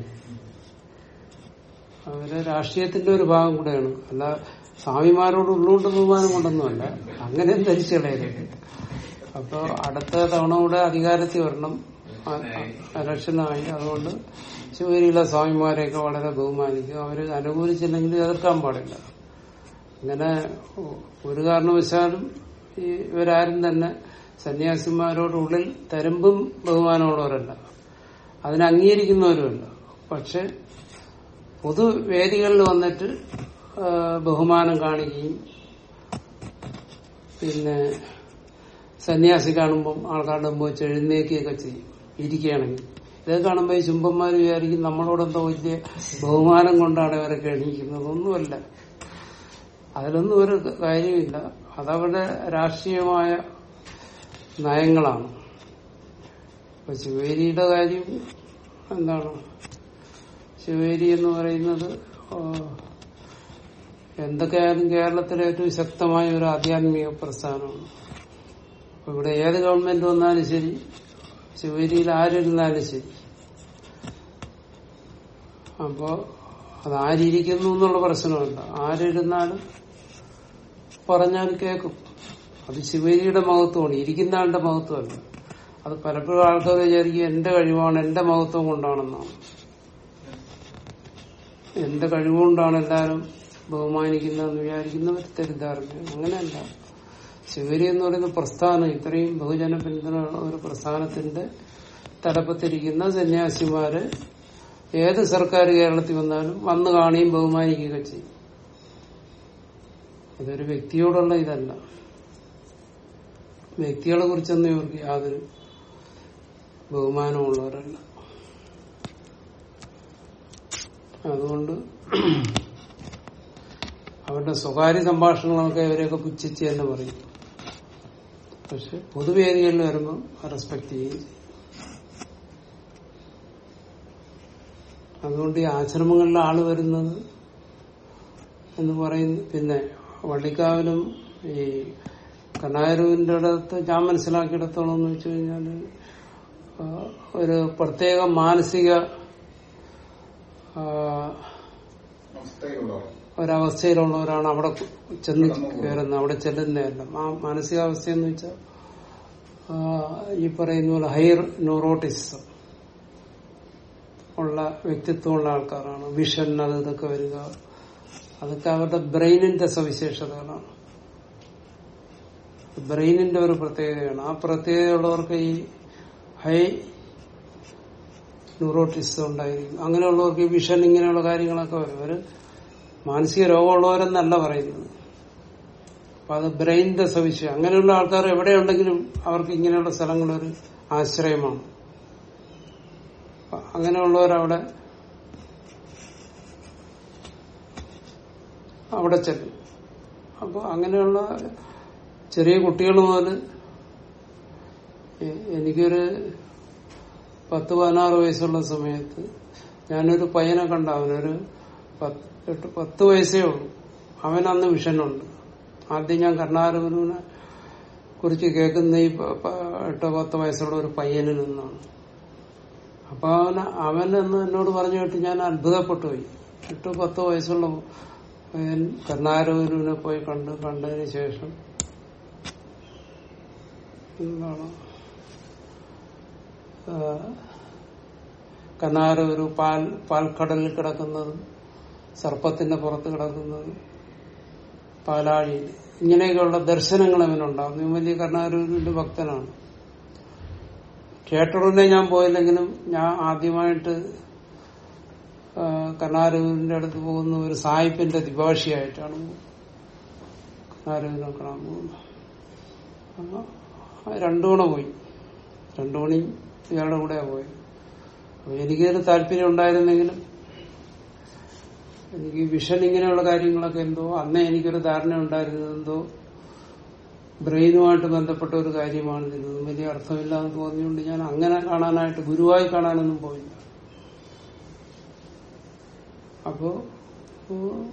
അവര് രാഷ്ട്രീയത്തിന്റെ ഒരു ഭാഗം കൂടെയാണ് അല്ല സ്വാമിമാരോട് ഉള്ളുകൊണ്ട് ബഹുമാനം കൊണ്ടൊന്നുമല്ല അങ്ങനെ ധരിച്ചു കളയരുത് അപ്പൊ അടുത്ത തവണ കൂടെ അധികാരത്തിൽ വരണം ഇലക്ഷനായി അതുകൊണ്ട് ശിവഗിരിയിലെ സ്വാമിമാരെയൊക്കെ വളരെ ബഹുമാനിക്കും അവര് അനുകൂലിച്ചില്ലെങ്കിൽ എതിർക്കാൻ പാടില്ല അങ്ങനെ ഒരു കാരണവശാലും ഈ ഇവരാരും തന്നെ സന്യാസിമാരോട് ഉള്ളിൽ തരമ്പും ബഹുമാനമുള്ളവരല്ല അതിനെ അംഗീകരിക്കുന്നവരുമല്ല പക്ഷെ പൊതുവേദികളിൽ വന്നിട്ട് ആ, ബഹുമാനം കാണിക്കുകയും പിന്നെ സന്യാസി കാണുമ്പം ആൾക്കാരുടെ മുമ്പ് വെച്ച് എഴുന്നേക്കുകയൊക്കെ ചെയ്യും ഇരിക്കുകയാണെങ്കിൽ ഇതൊക്കെ കാണുമ്പോൾ ഈ ചുംബന്മാർ വിചാരിക്കും നമ്മളോടെന്തോ വലിയ ബഹുമാനം കൊണ്ടാണ് ഇവരൊക്കെ എണീക്കുന്നത് ഒന്നുമല്ല അതിലൊന്നും ഒരു കാര്യമില്ല അതവരുടെ രാഷ്ട്രീയമായ നയങ്ങളാണ് ഇപ്പൊ ശിവേരിയുടെ കാര്യം എന്താണ് ശിവേരി എന്ന് പറയുന്നത് ആ, എന്തൊക്കെയായാലും കേരളത്തിലെ ഏറ്റവും ശക്തമായ ഒരു ആധ്യാത്മിക പ്രസ്ഥാനമാണ് അപ്പൊ ഇവിടെ ഏത് ഗവൺമെന്റ് വന്നാലും ശരി ശിവേരിയിൽ ആരിരുന്നാലും ശരി അപ്പോ അത് ആരിയിരിക്കുന്നു എന്നുള്ള പ്രശ്നമല്ല ആരിരുന്നാലും പറഞ്ഞാൽ കേൾക്കും അത് ശിവരിയുടെ മഹത്വമാണ് ഇരിക്കുന്ന ആളുടെ മഹത്വമല്ല അത് പലപ്പോഴും ആൾക്കാർ വിചാരിക്കും എന്റെ കഴിവാണ് എന്റെ മഹത്വം കൊണ്ടാണെന്നാണ് എന്റെ കഴിവുകൊണ്ടാണ് എല്ലാവരും ബഹുമാനിക്കുന്നതെന്ന് വിചാരിക്കുന്നവർ തെറ്റിദ്ധാരണ അങ്ങനെയല്ല ശിവരി എന്ന് പറയുന്ന പ്രസ്ഥാനം ഇത്രയും ബഹുജന പിന്തുണയുള്ള ഒരു പ്രസ്ഥാനത്തിന്റെ തലപ്പത്തിരിക്കുന്ന സന്യാസിമാര് ഏത് സർക്കാർ കേരളത്തിൽ വന്നാലും വന്ന് കാണുകയും ബഹുമാനിക്കുകയൊക്കെ ചെയ്യും അതൊരു വ്യക്തിയോടുള്ള ഇതല്ല വ്യക്തികളെ കുറിച്ചൊന്നും ഇവർക്ക് യാതൊരു ബഹുമാനമുള്ളവരല്ല അതുകൊണ്ട് അവരുടെ സ്വകാര്യ സംഭാഷണങ്ങളൊക്കെ ഇവരെയൊക്കെ പുച്ഛിച്ച് തന്നെ പറയും പക്ഷെ പൊതുവേദികളിൽ വരുമ്പോൾ റെസ്പെക്ട് ചെയ്യും ചെയ്യും. അതുകൊണ്ട് ഈ ആശ്രമങ്ങളിൽ ആള് വരുന്നത് എന്ന് പറയുന്ന പിന്നെ വള്ളിക്കാവിലും ഈ കനാരൂരിന്റെ അടുത്ത് ഞാൻ മനസ്സിലാക്കിയിടത്തോളം എന്ന് വെച്ച് കഴിഞ്ഞാല് ആ, ഒരു പ്രത്യേക മാനസിക ആ, അവസ്ഥയിലുള്ളവർ ഒരവസ്ഥയിലുള്ളവരാണ് അവിടെ ചെന്ന് കയറുന്നത് അവിടെ ചെല്ലുന്നതല്ല ആ മാനസികാവസ്ഥ എന്ന് വെച്ചാൽ ആ, ഈ പറയുന്ന പോലെ ഹയർ ന്യൂറോട്ടിസം ഉള്ള വ്യക്തിത്വമുള്ള ആൾക്കാരാണ് വിഷൻ അത് ഇതൊക്കെ വരിക അതൊക്കെ അവരുടെ ബ്രെയിനിന്റെ സവിശേഷതകളാണ് ബ്രെയിനിന്റെ ഒരു പ്രത്യേകതയാണ് ആ പ്രത്യേകതയുള്ളവർക്ക് ഈ ഹൈ ന്യൂറോട്ടിസം ഉണ്ടായിരിക്കും അങ്ങനെയുള്ളവർക്ക് ഈ വിഷൻ ഇങ്ങനെയുള്ള കാര്യങ്ങളൊക്കെ വരും അവര് മാനസിക രോഗമുള്ളവരെന്നല്ല പറയുന്നത് അപ്പൊ അത് ബ്രെയിനിന്റെ സവിശേഷം അങ്ങനെയുള്ള ആൾക്കാർ എവിടെയുണ്ടെങ്കിലും അവർക്ക് ഇങ്ങനെയുള്ള സ്ഥലങ്ങളൊരു ആശ്രയമാണ് അപ്പൊ അങ്ങനെയുള്ളവരവിടെ അവിടെ ചെല്ലും അപ്പൊ അങ്ങനെയുള്ള ചെറിയ കുട്ടികൾ മുതൽ എ- എനിക്കൊരു പത്ത് പതിനാറ് വയസ്സുള്ള സമയത്ത് ഞാനൊരു പയ്യനെ കണ്ട അവനൊരു പത്ത് എട്ട് പത്ത് വയസ്സേ ഉള്ളൂ അവൻ അന്ന് വിഷനുണ്ട് ആദ്യം ഞാൻ കർണാടകനെ കുറിച്ച് കേൾക്കുന്ന ഈ പ- പ- എട്ടോ പത്ത് വയസ്സുള്ള ഒരു പയ്യനിൽ നിന്നാണ് അപ്പൊ അവൻ അവൻ എന്ന് എന്നോട് പറഞ്ഞു കേട്ട് ഞാൻ അത്ഭുതപ്പെട്ടു പോയി എട്ടോ പത്തോ വയസ്സുള്ള പയ്യൻ കർണാരൂരിനെ പോയി കണ്ട് കണ്ടതിന് ശേഷം എന്താണ് ആ, കർണാരൂര് പാൽ പാൽക്കടലിൽ കിടക്കുന്നതും സർപ്പത്തിന്റെ പുറത്ത് കിടക്കുന്നതും പാലാഴിയിൽ ഇങ്ങനെയൊക്കെയുള്ള ദർശനങ്ങൾ അവനുണ്ടാകും ഇവൻ വലിയ കർണാരൂരിന്റെ ഭക്തനാണ് ക്ഷേത്രത്തിനെ ഞാൻ പോയില്ലെങ്കിലും ഞാൻ ആദ്യമായിട്ട് ആ, കർണാരൂരിന്റെ അടുത്ത് പോകുന്ന ഒരു സായിപ്പിന്റെ ദിഭാഷിയായിട്ടാണ് കർണാരൂരിനെ കാണാൻ പോകുന്നത് അപ്പൊ ആ രണ്ടു തവണ പോയി രണ്ടു മണി ഇയാളുടെ കൂടെയാ പോയത് അപ്പൊ എനിക്കൊരു താല്പര്യം ഉണ്ടായിരുന്നെങ്കിലും എനിക്ക് ഈ വിഷൻ ഇങ്ങനെയുള്ള കാര്യങ്ങളൊക്കെ എന്തോ അന്നേ എനിക്കൊരു ധാരണ ഉണ്ടായിരുന്നത് എന്തോ ബ്രെയിനുമായിട്ട് ബന്ധപ്പെട്ട ഒരു കാര്യമാണ് ഇതിനൊന്നും വലിയ അർത്ഥമില്ലാന്ന് തോന്നിയുകൊണ്ട് ഞാൻ അങ്ങനെ കാണാനായിട്ട് ഗുരുവായി കാണാനൊന്നും പോയില്ല അപ്പോ ഉം,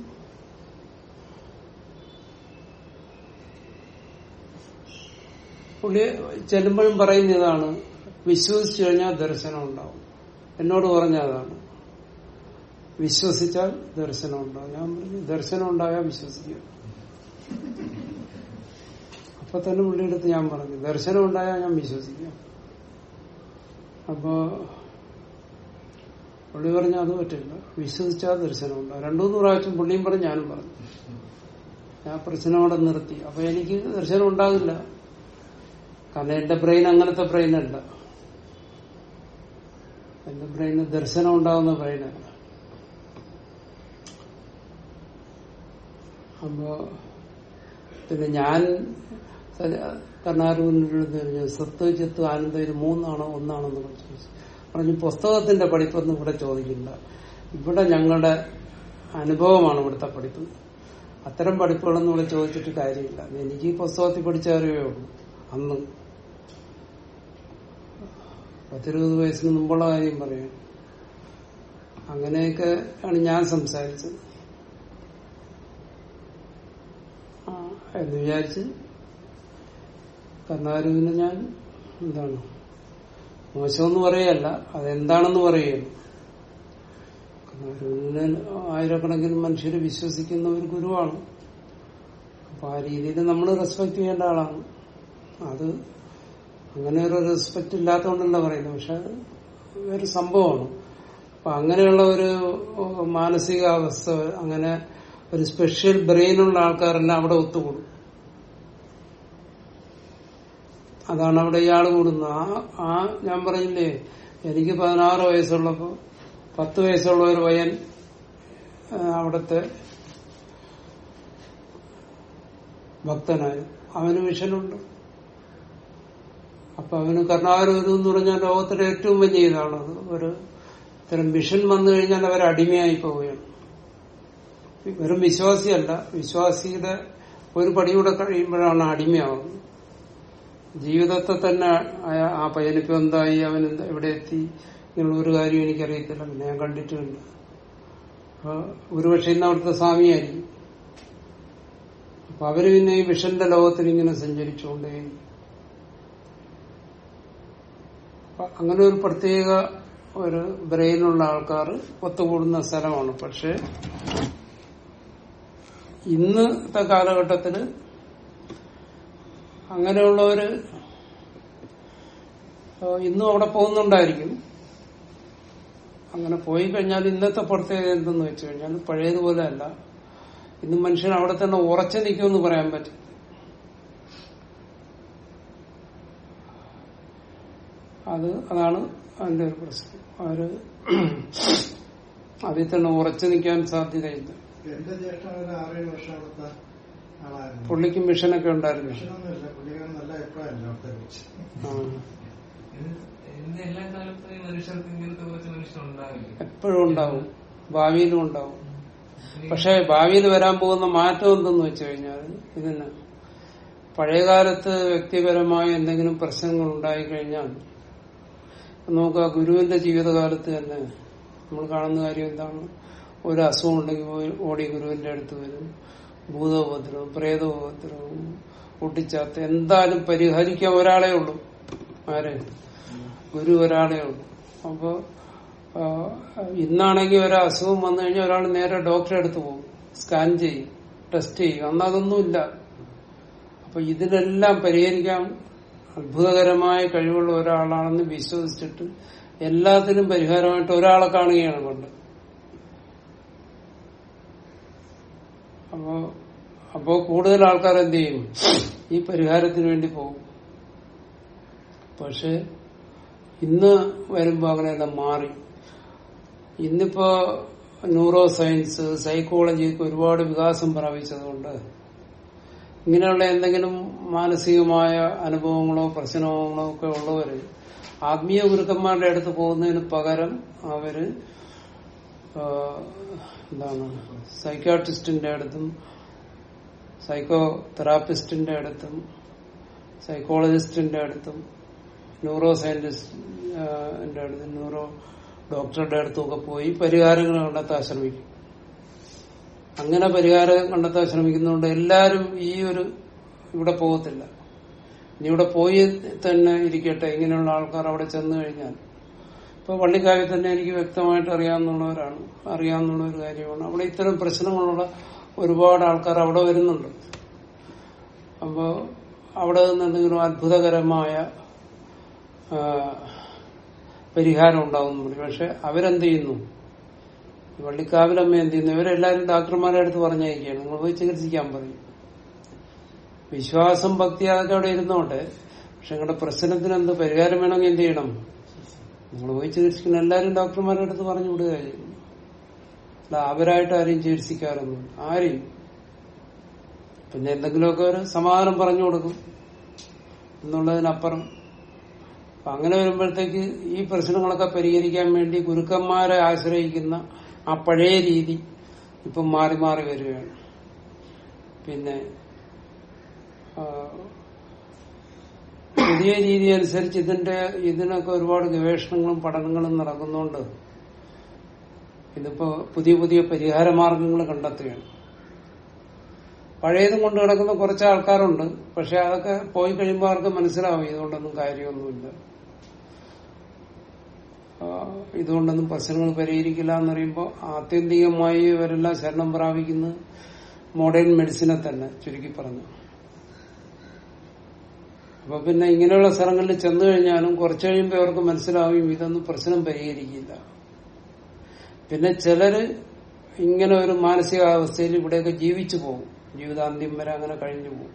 പുള്ളി ചെല്ലുമ്പോഴും പറയുന്ന ഇതാണ് വിശ്വസിച്ചു കഴിഞ്ഞാൽ ദർശനം ഉണ്ടാവും എന്നോട് പറഞ്ഞ അതാണ് വിശ്വസിച്ചാൽ ദർശനം ഉണ്ടാവും ഞാൻ പറഞ്ഞു ദർശനം ഉണ്ടായാൽ വിശ്വസിക്കുക അപ്പൊ തന്നെ പുള്ളിയുടെ അടുത്ത് ഞാൻ പറഞ്ഞു ദർശനം ഉണ്ടായാൽ ഞാൻ വിശ്വസിക്കാം അപ്പോ പുള്ളി പറഞ്ഞ അത് പറ്റില്ല വിശ്വസിച്ചാൽ ദർശനം ഉണ്ടാവും രണ്ടൂന്ന് പ്രാവശ്യം പുള്ളിയും പറഞ്ഞു ഞാനും പറഞ്ഞു ഞാൻ പ്രശ്നം അവിടെ നിർത്തി അപ്പൊ എനിക്ക് ദർശനം ഉണ്ടാകില്ല കാരണം എന്റെ ബ്രെയിൻ അങ്ങനത്തെ ബ്രെയിനല്ല എന്റെ ബ്രെയിന് ദർശനം ഉണ്ടാകുന്ന ബ്രെയിനല്ല അപ്പോ പിന്നെ ഞാൻ കർണാടക സത്ത് ചിത്ത് ആനന്ദം ഇത് മൂന്നാണോ ഒന്നാണോ എന്ന് ചോദിച്ചു പറഞ്ഞു പുസ്തകത്തിന്റെ പഠിപ്പൊന്നും ഇവിടെ ചോദിക്കില്ല ഇവിടെ ഞങ്ങളുടെ അനുഭവമാണ് ഇവിടുത്തെ പഠിപ്പ് അത്തരം പഠിപ്പുകളൊന്നും ഇവിടെ ചോദിച്ചിട്ട് കാര്യമില്ല എനിക്ക് ഈ പുസ്തകത്തിൽ പഠിച്ച അറിവേ ഉള്ളൂ അന്ന് പത്തിരുപത് വയസ്സിന് മുമ്പുള്ള കാര്യം പറയാം അങ്ങനെയൊക്കെ ആണ് ഞാൻ സംസാരിച്ചത് ആ, എന്ന് വിചാരിച്ച് കർണാടകന് ഞാൻ എന്താണ് മോശമെന്ന് പറയല്ല അതെന്താണെന്ന് പറയുന്നു ഗുരുവിനെ ആയിരക്കണക്കിന് മനുഷ്യർ വിശ്വസിക്കുന്ന ഒരു ഗുരുവാണ് അപ്പൊ ആ രീതിയിൽ നമ്മൾ റെസ്പെക്ട് ചെയ്യേണ്ട ആളാണ് അത് അങ്ങനെ ഒരു റെസ്പെക്ട് ഇല്ലാത്തതുകൊണ്ടല്ല പറയുന്നത് പക്ഷെ ഒരു സംഭവമാണ് അപ്പൊ അങ്ങനെയുള്ള ഒരു മാനസികാവസ്ഥ അങ്ങനെ ഒരു സ്പെഷ്യൽ ബ്രെയിനുള്ള ആൾക്കാരെല്ലാം അവിടെ ഒത്തുകൂടും അതാണ് അവിടെ ഇയാൾ കൂടുന്നത് ആ ആ ഞാൻ പറഞ്ഞില്ലേ എനിക്ക് പതിനാറ് വയസ്സുള്ളപ്പോ പത്ത് വയസ്സുള്ള ഒരു പയ്യൻ ആ, അവിടുത്തെ ഭക്തനായി അവന് മിഷനുണ്ട് അപ്പൊ അവന് കർണാടക ഒരു എന്ന് പറഞ്ഞാൽ ലോകത്തിലെ ഏറ്റവും വലിയ ഇതാണ് അത് ഒരു ഇത്തരം മിഷൻ വന്നു കഴിഞ്ഞാൽ അവർ അടിമയായി പോവുകയാണ് വെറും വിശ്വാസിയല്ല വിശ്വാസിയുടെ ഒരു പടിയൂടെ കഴിയുമ്പോഴാണ് അടിമയാവുന്നത് ജീവിതത്തെ തന്നെ ആ- ആ പയ്യനിപ്പോ എന്തായി അവൻ എന്താ എവിടെ എത്തി ഇങ്ങനെയുള്ള ഒരു കാര്യം എനിക്കറിയത്തില്ല പിന്നെ ഞാൻ കണ്ടിട്ടുമില്ല അപ്പൊ ഒരുപക്ഷെ ഇന്ന് അവിടുത്തെ സ്വാമിയായിരിക്കും അപ്പൊ അവര് പിന്നെ ഈ വിഷന്റെ ലോകത്തിൽ ഇങ്ങനെ സഞ്ചരിച്ചുകൊണ്ടേ അപ്പൊ അങ്ങനെ ഒരു പ്രത്യേക ഒരു ബ്രെയിനുള്ള ആൾക്കാർ ഒത്തുകൂടുന്ന സ്ഥലമാണ് പക്ഷെ ഇന്നത്തെ കാലഘട്ടത്തില് അങ്ങനെയുള്ളവര് ഏഹ് ഇന്നും അവിടെ പോകുന്നുണ്ടായിരിക്കും അങ്ങനെ പോയി കഴിഞ്ഞാൽ ഇന്നത്തെ പ്രത്യേകത എന്തെന്ന് വെച്ച് കഴിഞ്ഞാൽ പഴയതുപോലെ അല്ല ഇന്ന് മനുഷ്യൻ അവിടെ തന്നെ ഉറച്ചു നിൽക്കുമെന്ന് പറയാൻ പറ്റും അത് അതാണ് അതിന്റെ ഒരു പ്രശ്നം അവര് അതിൽ തന്നെ ഉറച്ചു നിൽക്കാൻ സാധ്യതയില്ല എന്റെ ജ്യേഷ്ഠൻ ഒരു ആറേഴ് വർഷം അവിടുത്തെ ആളായിരുന്നു പുള്ളിക്ക് മിഷനൊക്കെ ഉണ്ടായിരുന്നു വിഷനൊന്നുമില്ല പുള്ളിക്കാരൻ നല്ല അഭിപ്രായമല്ല അവിടുത്തെ കുറിച്ച് ആ. ഇന്ന് എല്ലാ കാലത്തും ഈ മനുഷ്യർക്ക് ഇങ്ങനത്തെ കുറച്ച് മനുഷ്യരുണ്ടാവില്ല എപ്പോഴും ഉണ്ടാവും ഭാവിയിലും ഉണ്ടാവും പക്ഷെ ഭാവിയിൽ വരാൻ പോകുന്ന മാറ്റം എന്തെന്ന് വെച്ച് കഴിഞ്ഞാൽ ഇതിന് പഴയകാലത്ത് വ്യക്തിപരമായ എന്തെങ്കിലും പ്രശ്നങ്ങൾ ഉണ്ടായി കഴിഞ്ഞാൽ നമുക്ക് ആ ഗുരുവിന്റെ ജീവിതകാലത്ത് തന്നെ നമ്മൾ കാണുന്ന കാര്യം എന്താണ് ഒരു അസുഖം ഉണ്ടെങ്കിൽ പോയി ഓടി ഗുരുവിന്റെ അടുത്ത് വരും ഭൂതോപദ്രവം പ്രേതോപദ്രവം ഒട്ടിച്ചാത്ത എന്തായാലും പരിഹരിക്കാൻ ഒരാളേ ഉള്ളൂ ആരെ ഗുരു ഒരാളേ ഉള്ളൂ അപ്പോ ആ, ഇന്നാണെങ്കിൽ ഒരു അസുഖം വന്നു കഴിഞ്ഞാൽ ഒരാൾ നേരെ ഡോക്ടറെ അടുത്ത് പോകും സ്കാൻ ചെയ്യും ടെസ്റ്റ് ചെയ്യും അന്ന് അതൊന്നുമില്ല അപ്പൊ ഇതിനെല്ലാം പരിഹരിക്കാൻ അത്ഭുതകരമായ കഴിവുള്ള ഒരാളാണെന്ന് വിശ്വസിച്ചിട്ട് എല്ലാത്തിനും പരിഹാരമായിട്ട് ഒരാളെ കാണുകയാണ് കൊണ്ട് അപ്പോ അപ്പോ കൂടുതൽ ആൾക്കാർ എന്ത് ചെയ്യും ഈ പരിഹാരത്തിന് വേണ്ടി പോകും പക്ഷെ ഇന്ന് വരുമ്പോ അങ്ങനെയല്ല മാറി ഇന്നിപ്പോ ന്യൂറോ സയൻസ് സൈക്കോളജിയൊക്കെ ഒരുപാട് വികാസം പ്രാപിച്ചതുകൊണ്ട് ഇങ്ങനെയുള്ള എന്തെങ്കിലും മാനസികമായ അനുഭവങ്ങളോ പ്രശ്നങ്ങളോ ഒക്കെ ഉള്ളവര് ആത്മീയ ഗുരുക്കന്മാരുടെ അടുത്ത് പോകുന്നതിന് പകരം അവര് ആ, എന്താണ് സൈക്കാട്രിസ്റ്റിന്റെ അടുത്തും സൈക്കോ തെറാപ്പിസ്റ്റിന്റെ അടുത്തും സൈക്കോളജിസ്റ്റിന്റെ അടുത്തും ന്യൂറോ സയന്റിസ്റ്റിന്റെ അടുത്തും ന്യൂറോ ഡോക്ടറുടെ അടുത്തും ഒക്കെ പോയി പരിഹാരങ്ങൾ കണ്ടെത്താൻ ശ്രമിക്കും അങ്ങനെ പരിഹാരം കണ്ടെത്താൻ ശ്രമിക്കുന്നതുകൊണ്ട് എല്ലാരും ഈ ഒരു ഇവിടെ പോകത്തില്ല ഇനി ഇവിടെ പോയി തന്നെ ഇരിക്കട്ടെ ഇങ്ങനെയുള്ള ആൾക്കാർ അവിടെ ചെന്ന് കഴിഞ്ഞാൽ ഇപ്പൊ വള്ളിക്കാവിൽ തന്നെ എനിക്ക് വ്യക്തമായിട്ട് അറിയാവുന്നവരാണ് അറിയാവുന്ന ഒരു കാര്യമാണ് അവിടെ ഇത്തരം പ്രശ്നങ്ങളുള്ള ഒരുപാട് ആൾക്കാർ അവിടെ വരുന്നുണ്ട് അപ്പോ അവിടെ നിന്ന് എന്തെങ്കിലും അത്ഭുതകരമായ ആ, പരിഹാരം ഉണ്ടാവുന്നു പറയും പക്ഷെ അവരെന്ത് ചെയ്യുന്നു ഈ വള്ളിക്കാവിലമ്മ എന്ത് ചെയ്യുന്നു ഇവരെല്ലാരും ഡോക്ടർമാരുടെ അടുത്ത് പറഞ്ഞയക്കുകയാണ് നിങ്ങൾ പോയി ചികിത്സിക്കാൻ പറയും വിശ്വാസം ഭക്തി അതൊക്കെ അവിടെ ഇരുന്നോട്ടെ പക്ഷെ നിങ്ങളുടെ പ്രശ്നത്തിന് എന്ത് പരിഹാരം വേണമെങ്കിൽ എന്ത് ചെയ്യണം നിങ്ങൾ പോയി ചികിത്സിക്കുന്ന എല്ലാരും ഡോക്ടർമാരുടെ അടുത്ത് പറഞ്ഞു വിടുക ചെയ്യുന്നു അല്ല അവരായിട്ട് ആരെയും ചികിത്സിക്കാറൊന്നും ആരെയും പിന്നെ എന്തെങ്കിലുമൊക്കെ ഒരു സമാധാനം പറഞ്ഞു കൊടുക്കും എന്നുള്ളതിനപ്പുറം അപ്പൊ അങ്ങനെ വരുമ്പോഴത്തേക്ക് ഈ പ്രശ്നങ്ങളൊക്കെ പരിഹരിക്കാൻ വേണ്ടി ഗുരുക്കന്മാരെ ആശ്രയിക്കുന്ന ആ പഴയ രീതി ഇപ്പം മാറി മാറി വരികയാണ് പിന്നെ ആ, പുതിയ രീതി അനുസരിച്ച് ഇതിന്റെ ഇതിനൊക്കെ ഒരുപാട് ഗവേഷണങ്ങളും പഠനങ്ങളും നടക്കുന്നുണ്ട് ഇതിപ്പോ പുതിയ പുതിയ പരിഹാര മാർഗങ്ങൾ കണ്ടെത്തുകയാണ് പഴയതും കൊണ്ട് കിടക്കുന്ന കുറച്ച് ആൾക്കാരുണ്ട് പക്ഷെ അതൊക്കെ പോയി കഴിയുമ്പോൾ അവർക്ക് മനസ്സിലാവും ഇതുകൊണ്ടൊന്നും കാര്യമൊന്നുമില്ല ആ, ഇതുകൊണ്ടൊന്നും പ്രശ്നങ്ങൾ പരിഹരിക്കില്ല എന്ന് പറയുമ്പോൾ ആത്യന്തികമായി ഇവരെല്ലാം ശരണം പ്രാപിക്കുന്നത് മോഡേൺ മെഡിസിനെ തന്നെ ചുരുക്കി പറഞ്ഞു അപ്പൊ പിന്നെ ഇങ്ങനെയുള്ള സ്ഥലങ്ങളിൽ ചെന്നു കഴിഞ്ഞാലും കുറച്ചു കഴിയുമ്പോൾ അവർക്ക് മനസ്സിലാവും ഇതൊന്നും പ്രശ്നം പരിഹരിക്കില്ല പിന്നെ ചിലര് ഇങ്ങനെ ഒരു മാനസികാവസ്ഥയിൽ ഇവിടെയൊക്കെ ജീവിച്ചു പോകും ജീവിതാന്ത്യം വരെ അങ്ങനെ കഴിഞ്ഞു പോകും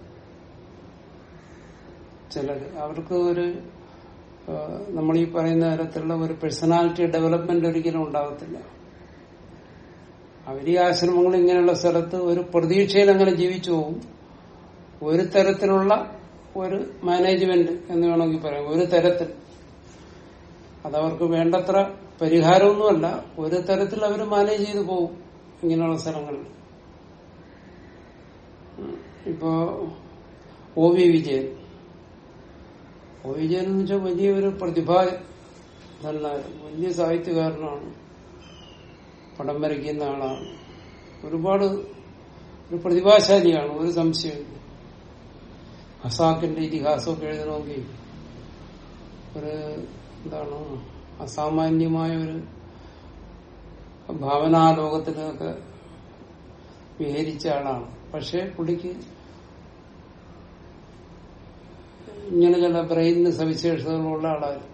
ചിലര് അവർക്ക് ഒരു നമ്മൾ ഈ പറയുന്ന തരത്തിലുള്ള ഒരു പേഴ്സണാലിറ്റി ഡെവലപ്മെന്റ് ഒരിക്കലും ഉണ്ടാകത്തില്ല അവർ ഈ ആശ്രമങ്ങൾ ഇങ്ങനെയുള്ള സ്ഥലത്ത് ഒരു പ്രതീക്ഷയിൽ അങ്ങനെ ജീവിച്ചു പോകും ഒരു തരത്തിലുള്ള ഒരു മാനേജ്മെന്റ് എന്ന് വേണമെങ്കിൽ പറയാം ഒരു തരത്തിൽ അതവർക്ക് വേണ്ടത്ര പരിഹാരമൊന്നുമല്ല ഒരു തരത്തിൽ അവർ മാനേജ് ചെയ്ത് പോകും ഇങ്ങനെയുള്ള സ്ഥലങ്ങളിൽ ഉം. ഇപ്പോ O V Vijayan O V Vijayan എന്ന് വെച്ചാൽ വലിയൊരു പ്രതിഭ വലിയ സാഹിത്യകാരനാണ് പടം വരയ്ക്കുന്ന ആളാണ് ഒരുപാട് ഒരു പ്രതിഭാശാലിയാണ് ഒരു സംശയമില്ല ഖസാക്കിന്റെ ഇതിഹാസമൊക്കെ എഴുതണമെങ്കിൽ ഒരു എന്താണ് അസാമാന്യമായ ഒരു ഭാവനാലോകത്തിലൊക്കെ വിഹരിച്ച ആളാണ് പക്ഷെ പുള്ളിക്ക് ഇങ്ങനെ ചില ബ്രെയിനിന് സവിശേഷതകളുള്ള ആളായിരുന്നു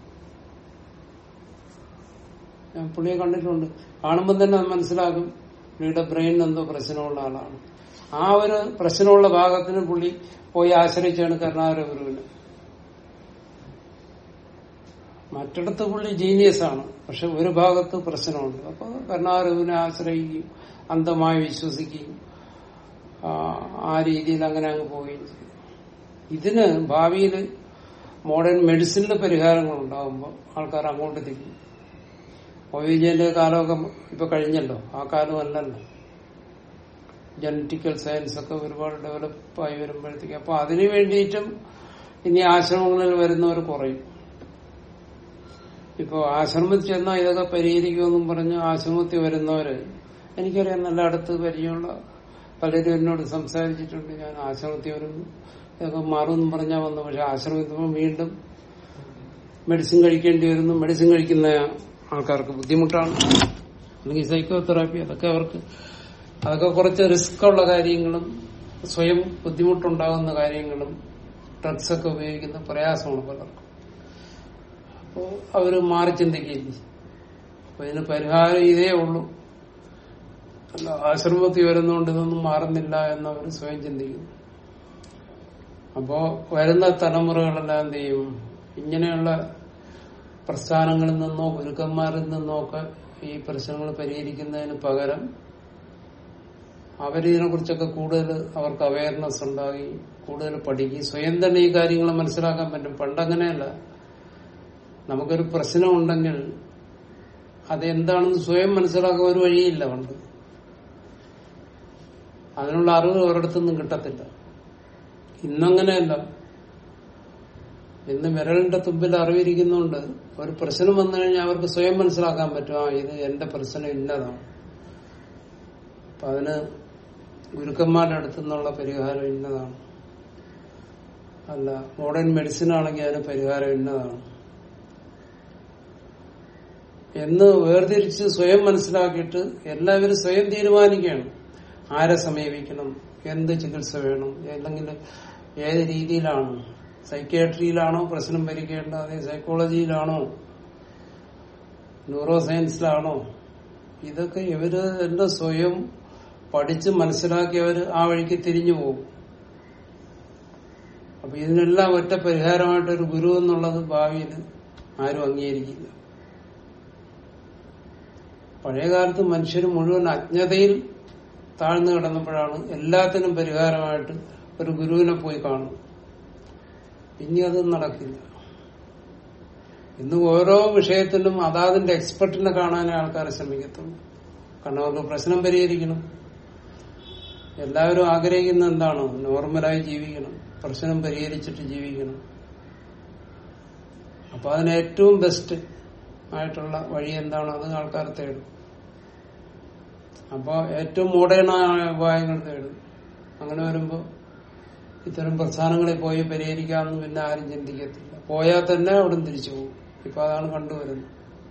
ഞാൻ പുള്ളിയെ കണ്ടിട്ടുണ്ട് കാണുമ്പോൾ തന്നെ അത് മനസ്സിലാകും പുള്ളിയുടെ ബ്രെയിനിന് എന്തോ പ്രശ്നമുള്ള ആളാണ് ആ ഒരു പ്രശ്നമുള്ള ഭാഗത്തിന് പുള്ളി പോയി ആശ്രയിച്ചാണ് കരുണാകര ഗുരുവിന് മറ്റിടത്ത് പുള്ളി ജീനിയസ് ആണ് പക്ഷെ ഒരു ഭാഗത്ത് പ്രശ്നമുണ്ട് അപ്പൊ കരുണാകര ഗുരുവിനെ ആശ്രയിക്കുകയും അന്ധമായി വിശ്വസിക്കുകയും ആ, ആ രീതിയിൽ അങ്ങനെ അങ്ങ് പോവുകയും ചെയ്യും ഇതിന് ഭാവിയിൽ മോഡേൺ മെഡിസിനിലെ പരിഹാരങ്ങൾ ഉണ്ടാകുമ്പോൾ ആൾക്കാർ അങ്ങോട്ട് തിരിയും ഒവിജയന്റെ കാലമൊക്കെ ഇപ്പൊ കഴിഞ്ഞല്ലോ ആ കാലമല്ലല്ലോ ജനറ്റിക്കൽ സയൻസ് ഒക്കെ ഒരുപാട് ഡെവലപ്പായി വരുമ്പോഴത്തേക്ക് അപ്പൊ അതിനു വേണ്ടിയിട്ടും ഇനി ആശ്രമങ്ങളിൽ വരുന്നവർ കുറയും ഇപ്പൊ ആശ്രമത്തിൽ ചെന്നാൽ ഇതൊക്കെ പരിഹരിക്കുമെന്നും പറഞ്ഞ് ആശ്രമത്തിൽ വരുന്നവര് എനിക്കറിയാം നല്ല അടുത്ത് പരിചയമുള്ള പലരും എന്നോട് സംസാരിച്ചിട്ടുണ്ട് ഞാൻ ആശ്രമത്തിൽ വരുന്നു ഇതൊക്കെ മാറുമെന്നും പറഞ്ഞാൽ വന്നു പക്ഷെ ആശ്രമത്തിൽ വീണ്ടും മെഡിസിൻ കഴിക്കേണ്ടി വരുന്നു മെഡിസിൻ കഴിക്കുന്ന ആൾക്കാർക്ക് ബുദ്ധിമുട്ടാണ് അല്ലെങ്കിൽ സൈക്കോ തെറാപ്പി അതൊക്കെ അവർക്ക് അതൊക്കെ കുറച്ച് റിസ്ക് ഉള്ള കാര്യങ്ങളും സ്വയം ബുദ്ധിമുട്ടുണ്ടാകുന്ന കാര്യങ്ങളും ഡ്രഗ്സ് ഒക്കെ ഉപയോഗിക്കുന്ന പ്രയാസമാണ് പലർക്കും അപ്പോ അവര് മാറി ചിന്തിക്കില്ല അപ്പൊ ഇതിന് പരിഹാരം ഇതേ ഉള്ളൂ അല്ല ആശ്രമത്തിൽ വരുന്നതുകൊണ്ട് ഇതൊന്നും മാറുന്നില്ല എന്നവർ സ്വയം ചിന്തിക്കുന്നു അപ്പോ വരുന്ന തലമുറകളെല്ലാം എന്ത് ചെയ്യും ഇങ്ങനെയുള്ള പ്രസ്ഥാനങ്ങളിൽ നിന്നോ ഗുരുക്കന്മാരിൽ നിന്നോ ഒക്കെ ഈ പ്രശ്നങ്ങൾ പരിഹരിക്കുന്നതിന് പകരം അവരിതിനെ കുറിച്ചൊക്കെ കൂടുതൽ അവർക്ക് അവയർനെസ് ഉണ്ടാക്കി കൂടുതൽ പഠിക്കും സ്വയം തന്നെ ഈ കാര്യങ്ങൾ മനസ്സിലാക്കാൻ പറ്റും പണ്ടങ്ങനെയല്ല നമുക്കൊരു പ്രശ്നമുണ്ടെങ്കിൽ അതെന്താണെന്ന് സ്വയം മനസ്സിലാക്കാൻ ഒരു വഴിയില്ല പണ്ട് അതിനുള്ള അറിവ് ഒരിടത്തുനിന്നും കിട്ടത്തില്ല ഇന്നങ്ങനെയല്ല ഇന്ന് വിരലിന്റെ തുമ്പിൽ അറിവിരിക്കുന്നുണ്ട് ഒരു പ്രശ്നം വന്നു കഴിഞ്ഞാൽ അവർക്ക് സ്വയം മനസ്സിലാക്കാൻ പറ്റും ആ ഇത് എന്റെ പ്രശ്നം ഇന്നതാണ് അപ്പൊ അതിന് ഗുരുക്കന്മാരുടെ അടുത്തു നിന്നുള്ള പരിഹാരം ഇന്നതാണ് അല്ല മോഡേൺ മെഡിസിൻ ആണെങ്കിൽ അതിന് പരിഹാരം ഇന്നതാണ് എന്ന് വേർതിരിച്ച് സ്വയം മനസ്സിലാക്കിയിട്ട് എല്ലാവരും സ്വയം തീരുമാനിക്കുകയാണ് ആരെ സമീപിക്കണം എന്ത് ചികിത്സ വേണം അല്ലെങ്കിൽ ഏത് രീതിയിലാണ് സൈക്യാട്രിയിലാണോ പ്രശ്നം പരിക്കേണ്ടത് അതേ സൈക്കോളജിയിലാണോ ന്യൂറോ സയൻസിലാണോ ഇതൊക്കെ ഇവര് എന്റെ സ്വയം പഠിച്ച് മനസ്സിലാക്കിയവര് ആ വഴിക്ക് തിരിഞ്ഞു പോകും അപ്പൊ ഇതിനെല്ലാം ഒറ്റ പരിഹാരമായിട്ട് ഒരു ഗുരു എന്നുള്ളത് ഭാവിയിൽ ആരും അംഗീകരിക്കില്ല പഴയകാലത്ത് മനുഷ്യർ മുഴുവൻ അജ്ഞതയിൽ താഴ്ന്നു കിടന്നപ്പോഴാണ് എല്ലാത്തിനും പരിഹാരമായിട്ട് ഒരു ഗുരുവിനെ പോയി കാണും ഇനി അത് നടക്കില്ല ഇന്ന് ഓരോ വിഷയത്തിലും അതാതിന്റെ എക്സ്പെർട്ടിനെ കാണാനേ ആൾക്കാരെ ശ്രമിക്കത്തുള്ളൂ കാരണം അവർക്ക് പ്രശ്നം പരിഹരിക്കണം എല്ലാവരും ആഗ്രഹിക്കുന്ന എന്താണോ നോർമലായി ജീവിക്കണം പ്രശ്നം പരിഹരിച്ചിട്ട് ജീവിക്കണം അപ്പൊ അതിന് ഏറ്റവും ബെസ്റ്റ് ആയിട്ടുള്ള വഴി എന്താണോ അത് ആൾക്കാർ തേടും അപ്പൊ ഏറ്റവും മോഡേണായ ഉപായങ്ങൾ തേടും അങ്ങനെ വരുമ്പോ ഇത്തരം പ്രസ്ഥാനങ്ങളിൽ പോയി പരിഹരിക്കാമെന്ന് പിന്നെ ആരും ചിന്തിക്കത്തില്ല പോയാൽ തന്നെ അവിടെ തിരിച്ചു പോകും ഇപ്പൊ അതാണ് കണ്ടുവരുന്നത്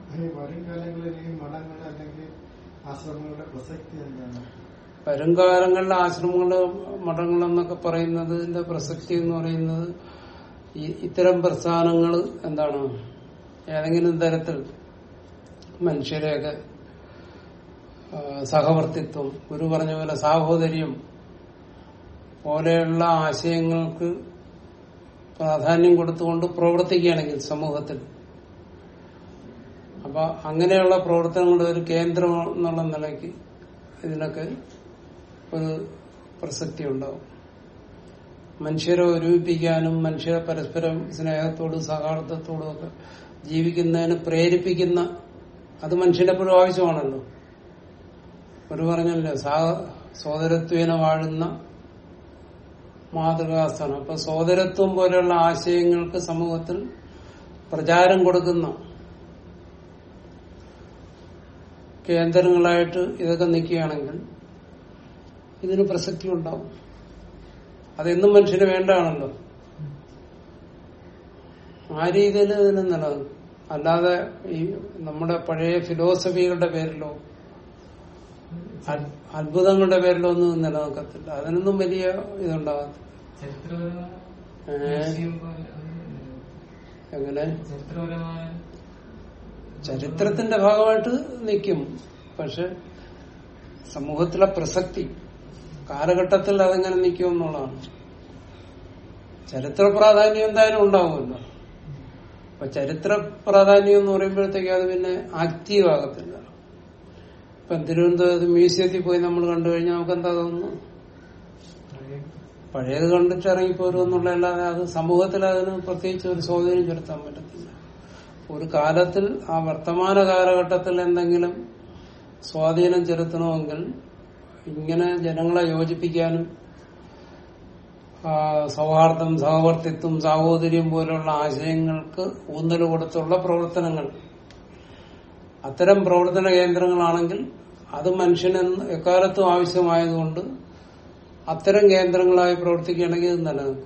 ഇനി വരും കാലങ്ങളിൽ ഈ മഠങ്ങൾ അല്ലെങ്കിൽ ആശ്രമങ്ങളുടെ പ്രസക്തി എന്താണ് വരുംകാലങ്ങളിലെ ആശ്രമങ്ങള് മഠങ്ങളെന്നൊക്കെ പറയുന്നതിന്റെ പ്രസക്തി എന്ന് പറയുന്നത് ഈ ഇത്തരം പ്രസ്ഥാനങ്ങൾ എന്താണ് ഏതെങ്കിലും തരത്തിൽ മനുഷ്യരെയൊക്കെ ആ, സഹവർത്തിത്വം ഗുരു പറഞ്ഞ പോലെ സാഹോദര്യം പോലെയുള്ള ആശയങ്ങൾക്ക് പ്രാധാന്യം കൊടുത്തുകൊണ്ട് പ്രവർത്തിക്കുകയാണെങ്കിൽ സമൂഹത്തിൽ അപ്പൊ അങ്ങനെയുള്ള പ്രവർത്തനങ്ങളുടെ ഒരു കേന്ദ്രം എന്നുള്ള നിലയ്ക്ക് ഇതിനൊക്കെ ഒരു പ്രസക്തി ഉണ്ടാവും മനുഷ്യരെ ഒരുമിപ്പിക്കാനും മനുഷ്യരെ പരസ്പരം സ്നേഹത്തോടും സൗഹാർദ്ദത്തോടും ഒക്കെ ജീവിക്കുന്നതിന് പ്രേരിപ്പിക്കുന്ന അത് മനുഷ്യനെപ്പോഴും ആവശ്യമാണല്ലോ ഒരു പറഞ്ഞല്ലോ സാ സോദരത്വേന വാഴുന്ന മാതൃകാസ്ഥാനം അപ്പൊ സോദരത്വം പോലെയുള്ള ആശയങ്ങൾക്ക് സമൂഹത്തിൽ പ്രചാരം കൊടുക്കുന്ന കേന്ദ്രങ്ങളായിട്ട് ഇതൊക്കെ നിൽക്കുകയാണെങ്കിൽ ഇതിന് പ്രസക്തി ഉണ്ടാവും അതെന്നും മനുഷ്യന് വേണ്ടതാണല്ലോ ആ രീതിയിൽ ഇതിന് നിലനിൽക്കും അല്ലാതെ ഈ നമ്മുടെ പഴയ ഫിലോസഫികളുടെ പേരിലോ അൽ- അത്ഭുതങ്ങളുടെ പേരിലോ ഒന്നും നിലനിൽക്കത്തില്ല അതിനൊന്നും വലിയ ഇതുണ്ടാകത്തില്ല ചരിത്രപരമായ ഏ? ലക്ഷ്യം പോലെ അതൊന്നും എങ്ങനെ ചരിത്രപരമായ ചരിത്രത്തിന്റെ ഭാഗമായിട്ട് നിൽക്കും പക്ഷെ സമൂഹത്തിലെ പ്രസക്തി കാലഘട്ടത്തിൽ അതെങ്ങനെ നിൽക്കും എന്നുള്ളതാണ് ചരിത്ര പ്രാധാന്യം എന്തായാലും ഉണ്ടാവുമല്ലോ അപ്പൊ ചരിത്ര പ്രാധാന്യം എന്ന് പറയുമ്പോഴത്തേക്ക് അത് പിന്നെ ആക്റ്റീവ് ആകത്തില്ല ഇപ്പൊ തിരുവനന്തപുരത്ത് മ്യൂസിയത്തിൽ പോയി നമ്മൾ കണ്ടു കഴിഞ്ഞാൽ നമുക്ക് എന്താ തോന്നുന്നു പഴയത് കണ്ടിട്ട് ഇറങ്ങിപ്പോരും എന്നുള്ളതല്ലാതെ അത് സമൂഹത്തിൽ അതിന് പ്രത്യേകിച്ച് ഒരു സ്വാധീനം ചെലുത്താൻ പറ്റത്തില്ല ഒരു കാലത്തിൽ ആ വർത്തമാന കാലഘട്ടത്തിൽ എന്തെങ്കിലും സ്വാധീനം ചെലുത്തണമെങ്കിൽ ഇങ്ങനെ ജനങ്ങളെ യോജിപ്പിക്കാനും ആ, സൗഹാർദ്ദം സഹവർത്തിത്വം സാഹോദര്യം പോലുള്ള ആശയങ്ങൾക്ക് ഊന്നൽ കൊടുത്തുള്ള പ്രവർത്തനങ്ങൾ അത്തരം പ്രവർത്തന കേന്ദ്രങ്ങളാണെങ്കിൽ അത് മനുഷ്യന് എക്കാലത്തും ആവശ്യമായതുകൊണ്ട് അത്തരം കേന്ദ്രങ്ങളായി പ്രവർത്തിക്കുകയാണെങ്കിൽ ഇത് നിലനിൽക്കും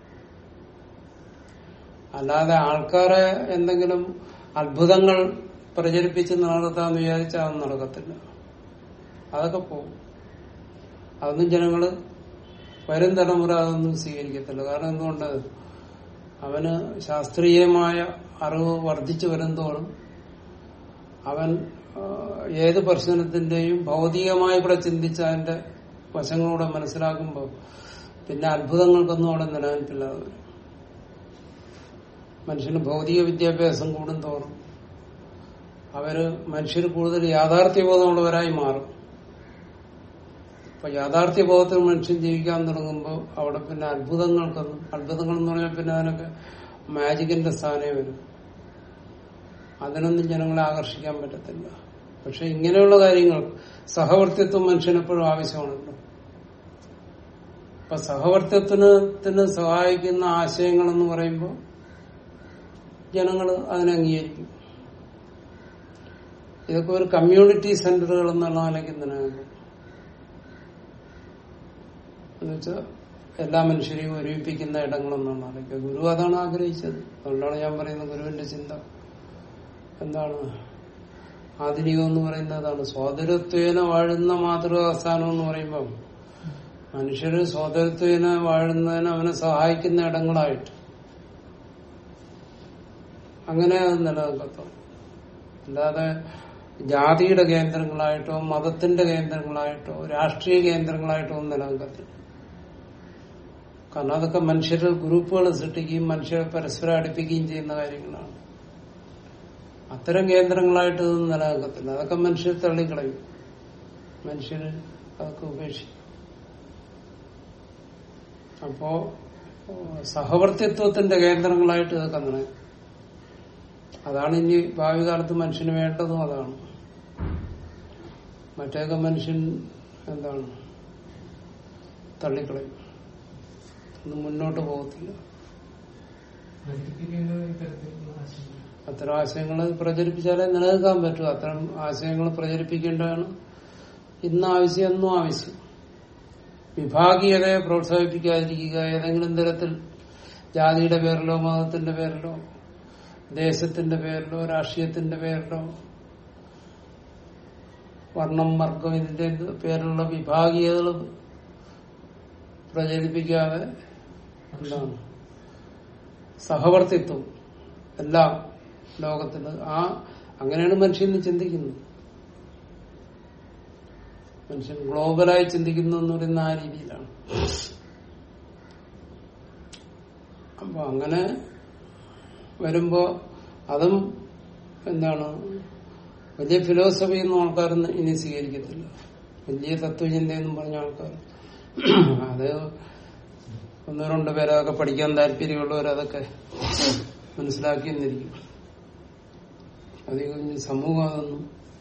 അല്ലാതെ ആൾക്കാരെ എന്തെങ്കിലും അത്ഭുതങ്ങൾ പ്രചരിപ്പിച്ച് നടത്താന്ന് വിചാരിച്ചാൽ അതൊന്നും നടക്കത്തില്ല അതൊക്കെ പോകും അതൊന്നും ജനങ്ങള് വരും തലമുറ അതൊന്നും സ്വീകരിക്കത്തില്ല കാരണം എന്തുകൊണ്ട് അവന് ശാസ്ത്രീയമായ അറിവ് വർദ്ധിച്ചു വരുന്തോറും അവൻ ആ, ഏത് പ്രശ്നത്തിന്റെയും ഭൗതികമായി കൂടെ ചിന്തിച്ച് അതിന്റെ വശങ്ങളൂടെ മനസ്സിലാക്കുമ്പോൾ പിന്നെ അത്ഭുതങ്ങൾക്കൊന്നും അവിടെ നിലനിൽപ്പില്ലാതെ വരും മനുഷ്യന് ഭൗതിക വിദ്യാഭ്യാസം കൂടും തോറും അവര് മനുഷ്യർ കൂടുതൽ യാഥാർത്ഥ്യബോധമുള്ളവരായി മാറും അപ്പൊ യാഥാർത്ഥ്യബോധത്തിൽ മനുഷ്യൻ ജീവിക്കാൻ തുടങ്ങുമ്പോൾ അവിടെ പിന്നെ അത്ഭുതങ്ങൾക്കൊന്നും അത്ഭുതങ്ങൾ എന്ന് പറഞ്ഞാൽ പിന്നെ അതിനൊക്കെ മാജിക്കിന്റെ സ്ഥാനേ വരും അതിനൊന്നും ജനങ്ങളെ ആകർഷിക്കാൻ പറ്റത്തില്ല പക്ഷെ ഇങ്ങനെയുള്ള കാര്യങ്ങൾ സഹവർത്തിത്വം മനുഷ്യനെപ്പോഴും ആവശ്യമാണല്ലോ അപ്പൊ സഹവർത്തിത്വത്തിന് സഹായിക്കുന്ന ആശയങ്ങൾ എന്ന് പറയുമ്പോൾ ജനങ്ങൾ അതിനെ അംഗീകരിക്കും ഇതൊക്കെ ഒരു കമ്മ്യൂണിറ്റി സെന്ററുകൾ എന്നുള്ള നിലയ്ക്ക് നിലനിൽക്കും എന്നുവെച്ചാൽ എല്ലാ മനുഷ്യരെയും ഒരുമിപ്പിക്കുന്ന ഇടങ്ങളെന്നുള്ള നിലയ്ക്ക് ഗുരു അതാണ് ആഗ്രഹിച്ചത് അതുകൊണ്ടാണ് ഞാൻ പറയുന്നത് ഗുരുവിന്റെ ചിന്ത എന്താണ് ആധുനികം എന്ന് പറയുന്നത് അതാണ് സ്വാതന്ത്ര്യത്വേന വാഴുന്ന മാതൃകാസ്ഥാനം എന്ന് പറയുമ്പോൾ മനുഷ്യര് സ്വാതന്ത്ര്യത്വേന വാഴുന്നതിന് അവനെ സഹായിക്കുന്ന ഇടങ്ങളായിട്ട് അങ്ങനെ അത് നിലനിൽക്കത്തുള്ളൂ അല്ലാതെ ജാതിയുടെ കേന്ദ്രങ്ങളായിട്ടോ മതത്തിന്റെ കേന്ദ്രങ്ങളായിട്ടോ രാഷ്ട്രീയ കേന്ദ്രങ്ങളായിട്ടോ ഒന്നും നിലനിൽക്കത്തില്ല കാരണം അതൊക്കെ മനുഷ്യരിൽ ഗ്രൂപ്പുകൾ സൃഷ്ടിക്കുകയും മനുഷ്യരെ പരസ്പരം അടുപ്പിക്കുകയും ചെയ്യുന്ന കാര്യങ്ങളാണ് അത്തരം കേന്ദ്രങ്ങളായിട്ട് ഇതൊന്നും നിലനിൽക്കത്തില്ല അതൊക്കെ മനുഷ്യർ തള്ളിക്കളയും മനുഷ്യര് അതൊക്കെ ഉപേക്ഷിക്കും അപ്പോ ഏഹ്, സഹവർത്തിത്വത്തിന്റെ കേന്ദ്രങ്ങളായിട്ട് ഇതൊക്കെ നിലനിൽക്കും അതാണ് ഇനി ഭാവി കാലത്ത് മനുഷ്യന് വേണ്ടതും അതാണ് മറ്റേതൊക്കെ മനുഷ്യൻ എന്താണ് തള്ളിക്കളയും ഒന്നും മുന്നോട്ട് പോകത്തില്ല പ്രചരിപ്പിക്കുന്നത് ഇത്തരത്തിലുള്ള ആശയങ്ങൾ അത്തരം ആശയങ്ങൾ പ്രചരിപ്പിച്ചാലേ നിലനിൽക്കാൻ പറ്റൂ അത്തരം ആശയങ്ങൾ പ്രചരിപ്പിക്കേണ്ടതാണ് ഇന്ന് ആവശ്യം എന്നും ആവശ്യം വിഭാഗീയതയെ പ്രോത്സാഹിപ്പിക്കാതിരിക്കുക ഏതെങ്കിലും തരത്തിൽ ജാതിയുടെ പേരിലോ മതത്തിന്റെ പേരിലോ ദേശത്തിന്റെ പേരിലോ രാഷ്ട്രീയത്തിന്റെ പേരിലോ വർണ്ണം വർഗം ഇതിന്റെ പേരിലുള്ള വിഭാഗീയതകൾ പ്രചരിപ്പിക്കാതെ എന്താണ് സഹവർത്തിത്വം എല്ലാം ലോകത്തില് ആ അങ്ങനെയാണ് മനുഷ്യൻ ചിന്തിക്കുന്നത് മനുഷ്യൻ ഗ്ലോബലായി ചിന്തിക്കുന്നു എന്ന് പറയുന്ന ആ രീതിയിലാണ് അപ്പൊ അങ്ങനെ വരുമ്പോ അതും എന്താണ് വലിയ ഫിലോസഫി ഒന്നും ആൾക്കാരൊന്നും ഇനി സ്വീകരിക്കത്തില്ല വലിയ തത്വചിന്തയെന്നും പറഞ്ഞ ആൾക്കാർ അത് ഒന്നോ രണ്ടോ പേരെ അതൊക്കെ പഠിക്കാൻ താല്പര്യമുള്ളവർ അതൊക്കെ മനസ്സിലാക്കി എന്നിരിക്കും അധികം ഇനി സമൂഹം അതൊന്നും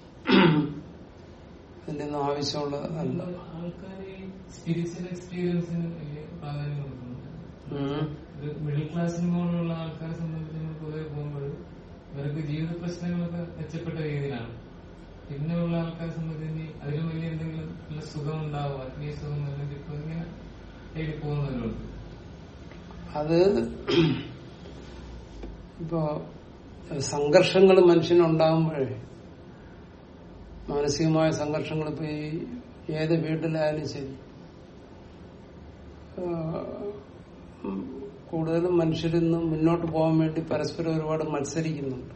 അതിന്റെ ഒന്നും ആവശ്യമുള്ള അല്ല ആൾക്കാർ സ്പിരിച്വൽ എക്സ്പീരിയൻസിന് വലിയ പ്രാധാന്യം കൊടുക്കുന്നുണ്ട് ഉം. ഒരു മിഡിൽ ക്ലാസ്സിന് മുകളിലുള്ള ആൾക്കാരെ സംബന്ധിച്ച് നമ്മൾ പൊതുവെ പോകുമ്പോൾ ഇവർക്ക് ജീവിത പ്രശ്നങ്ങളൊക്കെ മെച്ചപ്പെട്ട രീതിയിലാണ് പിന്നെ ഉള്ള ആൾക്കാരെ സംബന്ധിച്ച് അതിലും വലിയ എന്തെങ്കിലും നല്ല സുഖം ഉണ്ടാവും ആത്മീയ സുഖം അല്ലെങ്കിൽ ഇപ്പൊ ഇങ്ങനെ തേടി പോകുന്നവരുണ്ട് അത് ഇപ്പോ സംഘർഷങ്ങൾ മനുഷ്യനുണ്ടാകുമ്പോഴേ മാനസികമായ സംഘർഷങ്ങൾ ഇപ്പൊ ഈ ഏത് വീട്ടിലായാലും ശരി ആ, ഉം, കൂടുതലും മനുഷ്യരിന്ന് മുന്നോട്ട് പോകാൻ വേണ്ടി പരസ്പരം ഒരുപാട് മത്സരിക്കുന്നുണ്ട്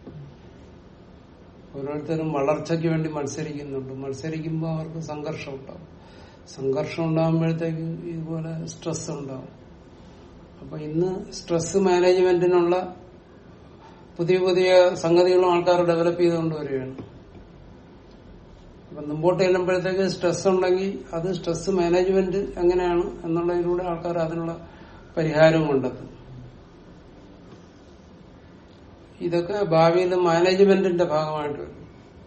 ഓരോരുത്തരും വളർച്ചയ്ക്ക് വേണ്ടി മത്സരിക്കുന്നുണ്ട് മത്സരിക്കുമ്പോൾ അവർക്ക് സംഘർഷം ഉണ്ടാവും സംഘർഷം ഉണ്ടാകുമ്പോഴത്തേക്ക് ഇതുപോലെ സ്ട്രെസ് ഉണ്ടാവും അപ്പൊ ഇന്ന് സ്ട്രെസ് മാനേജ്മെന്റിനുള്ള പുതിയ പുതിയ സംഗതികളും ആൾക്കാർ ഡെവലപ്പ് ചെയ്തുകൊണ്ട് വരികയാണ് അപ്പൊ മുമ്പോട്ട് ചെല്ലുമ്പോഴത്തേക്ക് സ്ട്രെസ് ഉണ്ടെങ്കിൽ അത് സ്ട്രെസ് മാനേജ്മെന്റ് എങ്ങനെയാണ് എന്നുള്ളതിലൂടെ ആൾക്കാർ അതിനുള്ള പരിഹാരം കണ്ടെത്തും ഇതൊക്കെ ഭാവിയിൽ മാനേജ്മെന്റിന്റെ ഭാഗമായിട്ട് വരും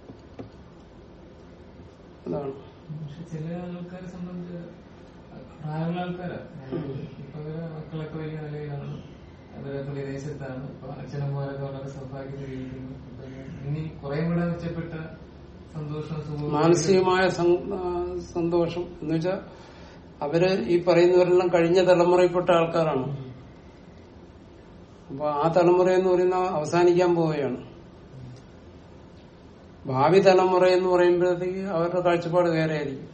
അതാണ് പക്ഷെ ചില ആൾക്കാരെ സംബന്ധിച്ച് പ്രായമുള്ള ആൾക്കാരാ ഇപ്പൊ അവരെ മക്കളൊക്കെ വലിയ നിലയിലാണ് അവരൊക്കെ വിദേശത്താണ് ഇപ്പൊ അച്ഛനമ്മമാരൊക്കെ വളരെ സൗഭാഗ്യത്തിൽ ജീവിക്കുന്നു അപ്പൊ ഇനി കുറെ കൂടെ മെച്ചപ്പെട്ട സന്തോഷം സുഖവും മാനസികമായ സം- ആ, സന്തോഷം എന്ന് വെച്ചാൽ അവര് ഈ പറയുന്നവരെല്ലാം കഴിഞ്ഞ തലമുറയിൽപ്പെട്ട ആൾക്കാരാണ് അപ്പൊ ആ തലമുറ എന്ന് പറയുന്ന അവസാനിക്കാൻ പോവുകയാണ് ഭാവി തലമുറ എന്ന് പറയുമ്പോഴത്തേക്ക് അവരുടെ കാഴ്ചപ്പാട് വേറെ ആയിരിക്കും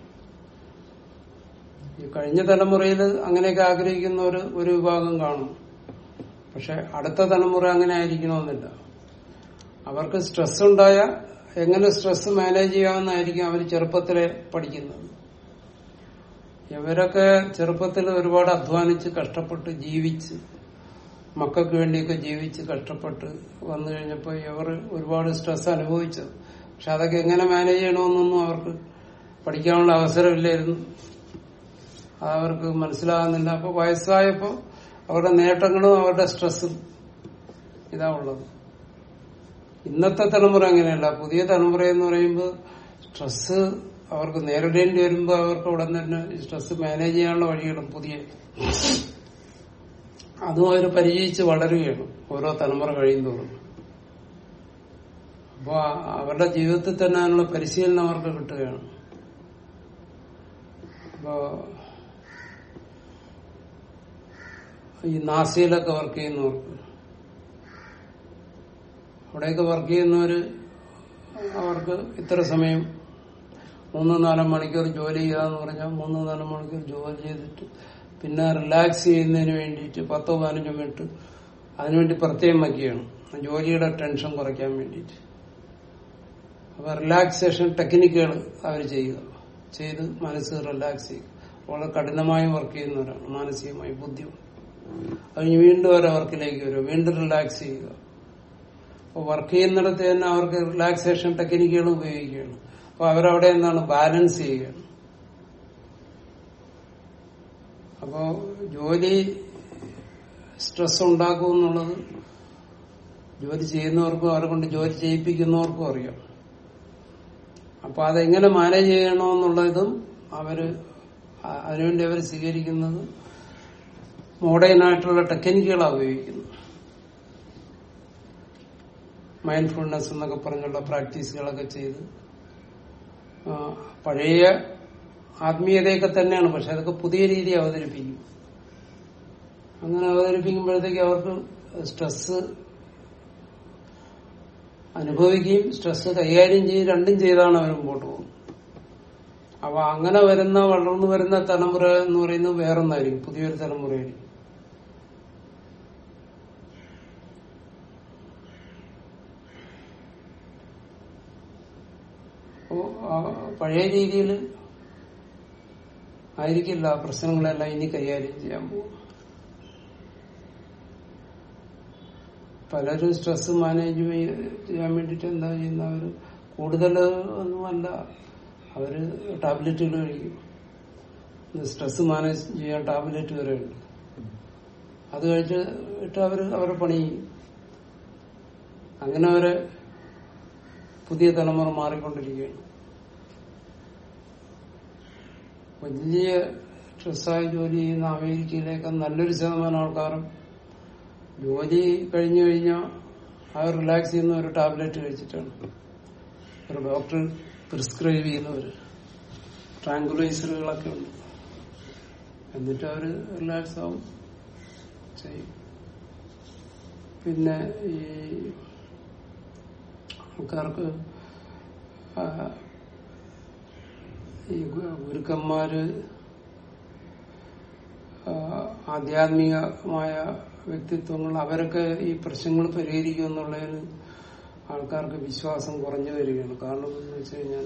ഈ കഴിഞ്ഞ തലമുറയിൽ അങ്ങനെയൊക്കെ ആഗ്രഹിക്കുന്ന ഒരു ഒരു വിഭാഗം കാണും പക്ഷെ അടുത്ത തലമുറ അങ്ങനെ ആയിരിക്കണമെന്നില്ല അവർക്ക് സ്ട്രെസ് ഉണ്ടായ എങ്ങനെ സ്ട്രെസ് മാനേജ് ചെയ്യാമെന്നായിരിക്കും അവർ ചെറുപ്പത്തിലെ പഠിക്കുന്നത് ഇവരൊക്കെ ചെറുപ്പത്തിൽ ഒരുപാട് അധ്വാനിച്ച് കഷ്ടപ്പെട്ട് ജീവിച്ച് മക്കൾക്ക് വേണ്ടിയൊക്കെ ജീവിച്ച് കഷ്ടപ്പെട്ട് വന്നു കഴിഞ്ഞപ്പോൾ ഇവർ ഒരുപാട് സ്ട്രെസ് അനുഭവിച്ചത് പക്ഷെ അതൊക്കെ എങ്ങനെ മാനേജ് ചെയ്യണമെന്നൊന്നും അവർക്ക് പഠിക്കാനുള്ള അവസരമില്ലായിരുന്നു അത് അവർക്ക് മനസ്സിലാകുന്നില്ല അപ്പൊ വയസ്സായപ്പോ അവരുടെ നേട്ടങ്ങളും അവരുടെ സ്ട്രെസ്സും ഇതാ ഉള്ളത് ഇന്നത്തെ തലമുറ അങ്ങനെയല്ല പുതിയ തലമുറ എന്ന് പറയുമ്പോൾ സ്ട്രെസ് അവർക്ക് നേരിടേണ്ടി വരുമ്പോൾ അവർക്ക് ഉടൻ തന്നെ ഈ സ്ട്രെസ് മാനേജ് ചെയ്യാനുള്ള വഴികളും പുതിയ അതും അവർ പരിചയിച്ച് വളരുകയാണ് ഓരോ തലമുറ കഴിയുന്തോറും അപ്പൊ അവരുടെ ജീവിതത്തിൽ തന്നെ അതിനുള്ള പരിശീലനം അവർക്ക് കിട്ടുകയാണ് അപ്പോ ഈ നാസിയിലൊക്കെ വർക്ക് ചെയ്യുന്നവർക്ക് അവിടെയൊക്കെ വർക്ക് ചെയ്യുന്നവര് അവർക്ക് ഇത്ര സമയം മൂന്ന് നാല് മണിക്കൂർ ജോലി ചെയ്യാന്ന് പറഞ്ഞാൽ മൂന്ന് നാല് മണിക്കൂർ ജോലി ചെയ്തിട്ട് പിന്നെ റിലാക്സ് ചെയ്യുന്നതിന് വേണ്ടിയിട്ട് പത്തോ പതിനഞ്ചോ മിനിറ്റ് അതിനുവേണ്ടി പ്രത്യേകം വയ്ക്കുകയാണ് ജോലിയുടെ ടെൻഷൻ കുറയ്ക്കാൻ വേണ്ടിയിട്ട് അപ്പൊ റിലാക്സേഷൻ ടെക്നിക്കുകൾ അവർ ചെയ്യുക ചെയ്ത് മനസ്സ് റിലാക്സ് ചെയ്യുക വളരെ കഠിനമായി വർക്ക് ചെയ്യുന്നവരാണ് മാനസികമായി ബുദ്ധിമുട്ട് അത് കഴിഞ്ഞ് വീണ്ടും അവരെ വർക്കിലേക്ക് വരും വീണ്ടും റിലാക്സ് ചെയ്യുക അപ്പൊ വർക്ക് ചെയ്യുന്നിടത്ത് തന്നെ അവർക്ക് റിലാക്സേഷൻ ടെക്നിക്കുകൾ ഉപയോഗിക്കുകയാണ് അപ്പൊ അവരവിടെ എന്താണ് ബാലൻസ് ചെയ്യുകയാണ് അപ്പോ ജോലി സ്ട്രെസ് ഉണ്ടാക്കും എന്നുള്ളത് ജോലി ചെയ്യുന്നവർക്കും അവരെ കൊണ്ട് ജോലി ചെയ്യിപ്പിക്കുന്നവർക്കും അറിയാം അപ്പൊ അതെങ്ങനെ മാനേജ് ചെയ്യണമെന്നുള്ളതും അവര് അ- അതിനുവേണ്ടി അവർ സ്വീകരിക്കുന്നത് മോഡേൺ ആയിട്ടുള്ള ടെക്നിക്കുകളാണ് ഉപയോഗിക്കുന്നത് മൈൻഡ്ഫുൾനെസ് എന്നൊക്കെ പറഞ്ഞുള്ള പ്രാക്ടീസുകളൊക്കെ ചെയ്ത് ആ, പഴയ ആത്മീയതയൊക്കെ തന്നെയാണ് പക്ഷെ അതൊക്കെ പുതിയ രീതി അവതരിപ്പിക്കും അങ്ങനെ അവതരിപ്പിക്കുമ്പോഴത്തേക്ക് അവർക്ക് സ്ട്രെസ് അനുഭവിക്കുകയും സ്ട്രെസ് കൈകാര്യം ചെയ്യും രണ്ടും ചെയ്താണ് അവർ മുമ്പോട്ട് പോകുന്നത് അപ്പൊ അങ്ങനെ വരുന്ന വളർന്നു വരുന്ന തലമുറ എന്ന് പറയുന്നത് വേറൊന്നായിരിക്കും പുതിയൊരു തലമുറയായിരിക്കും അപ്പോ ആ പഴയ രീതിയിൽ ആയിരിക്കില്ല ആ പ്രശ്നങ്ങളെല്ലാം ഇനി കൈകാര്യം ചെയ്യാൻ പോകും പലരും സ്ട്രെസ് മാനേജ് ചെയ്യാൻ വേണ്ടിട്ട് എന്താ ചെയ്യുന്ന അവര് കൂടുതൽ ഒന്നുമല്ല അവര് ടാബ്ലറ്റുകൾ കഴിക്കും സ്ട്രെസ് മാനേജ് ചെയ്യാൻ ടാബ്ലറ്റ് വരെ ഉണ്ട് അത് കഴിച്ചിട്ട് അവര് അവരുടെ പണി ചെയ്യും അങ്ങനെ അവരെ പുതിയ തലമുറ മാറിക്കൊണ്ടിരിക്കുകയാണ് വലിയ സ്ട്രെസ്സായി ജോലി ചെയ്യുന്ന അമേരിക്കയിലേക്ക് നല്ലൊരു ശതമാനം ആൾക്കാരും ജോലി കഴിഞ്ഞു കഴിഞ്ഞാൽ ആ റിലാക്സ് ചെയ്യുന്ന ഒരു ടാബ്ലറ്റ് കഴിച്ചിട്ടാണ് ഒരു ഡോക്ടർ പ്രിസ്ക്രൈബ് ചെയ്യുന്നവര് ട്രാങ്കുലൈസറുകളൊക്കെ ഉണ്ട് എന്നിട്ട് അവര് റിലാക്സ് ആവും ചെയ്യും പിന്നെ ഈ ആൾക്കാർക്ക് ആ, ഈ ഗു- ഗുരുക്കന്മാര് ആ, ആധ്യാത്മികമായ വ്യക്തിത്വങ്ങൾ അവരൊക്കെ ഈ പ്രശ്നങ്ങൾ പരിഹരിക്കും എന്നുള്ളതിന് ആൾക്കാർക്ക് വിശ്വാസം കുറഞ്ഞു വരികയാണ് കാരണം എന്ന് വെച്ച് കഴിഞ്ഞാൽ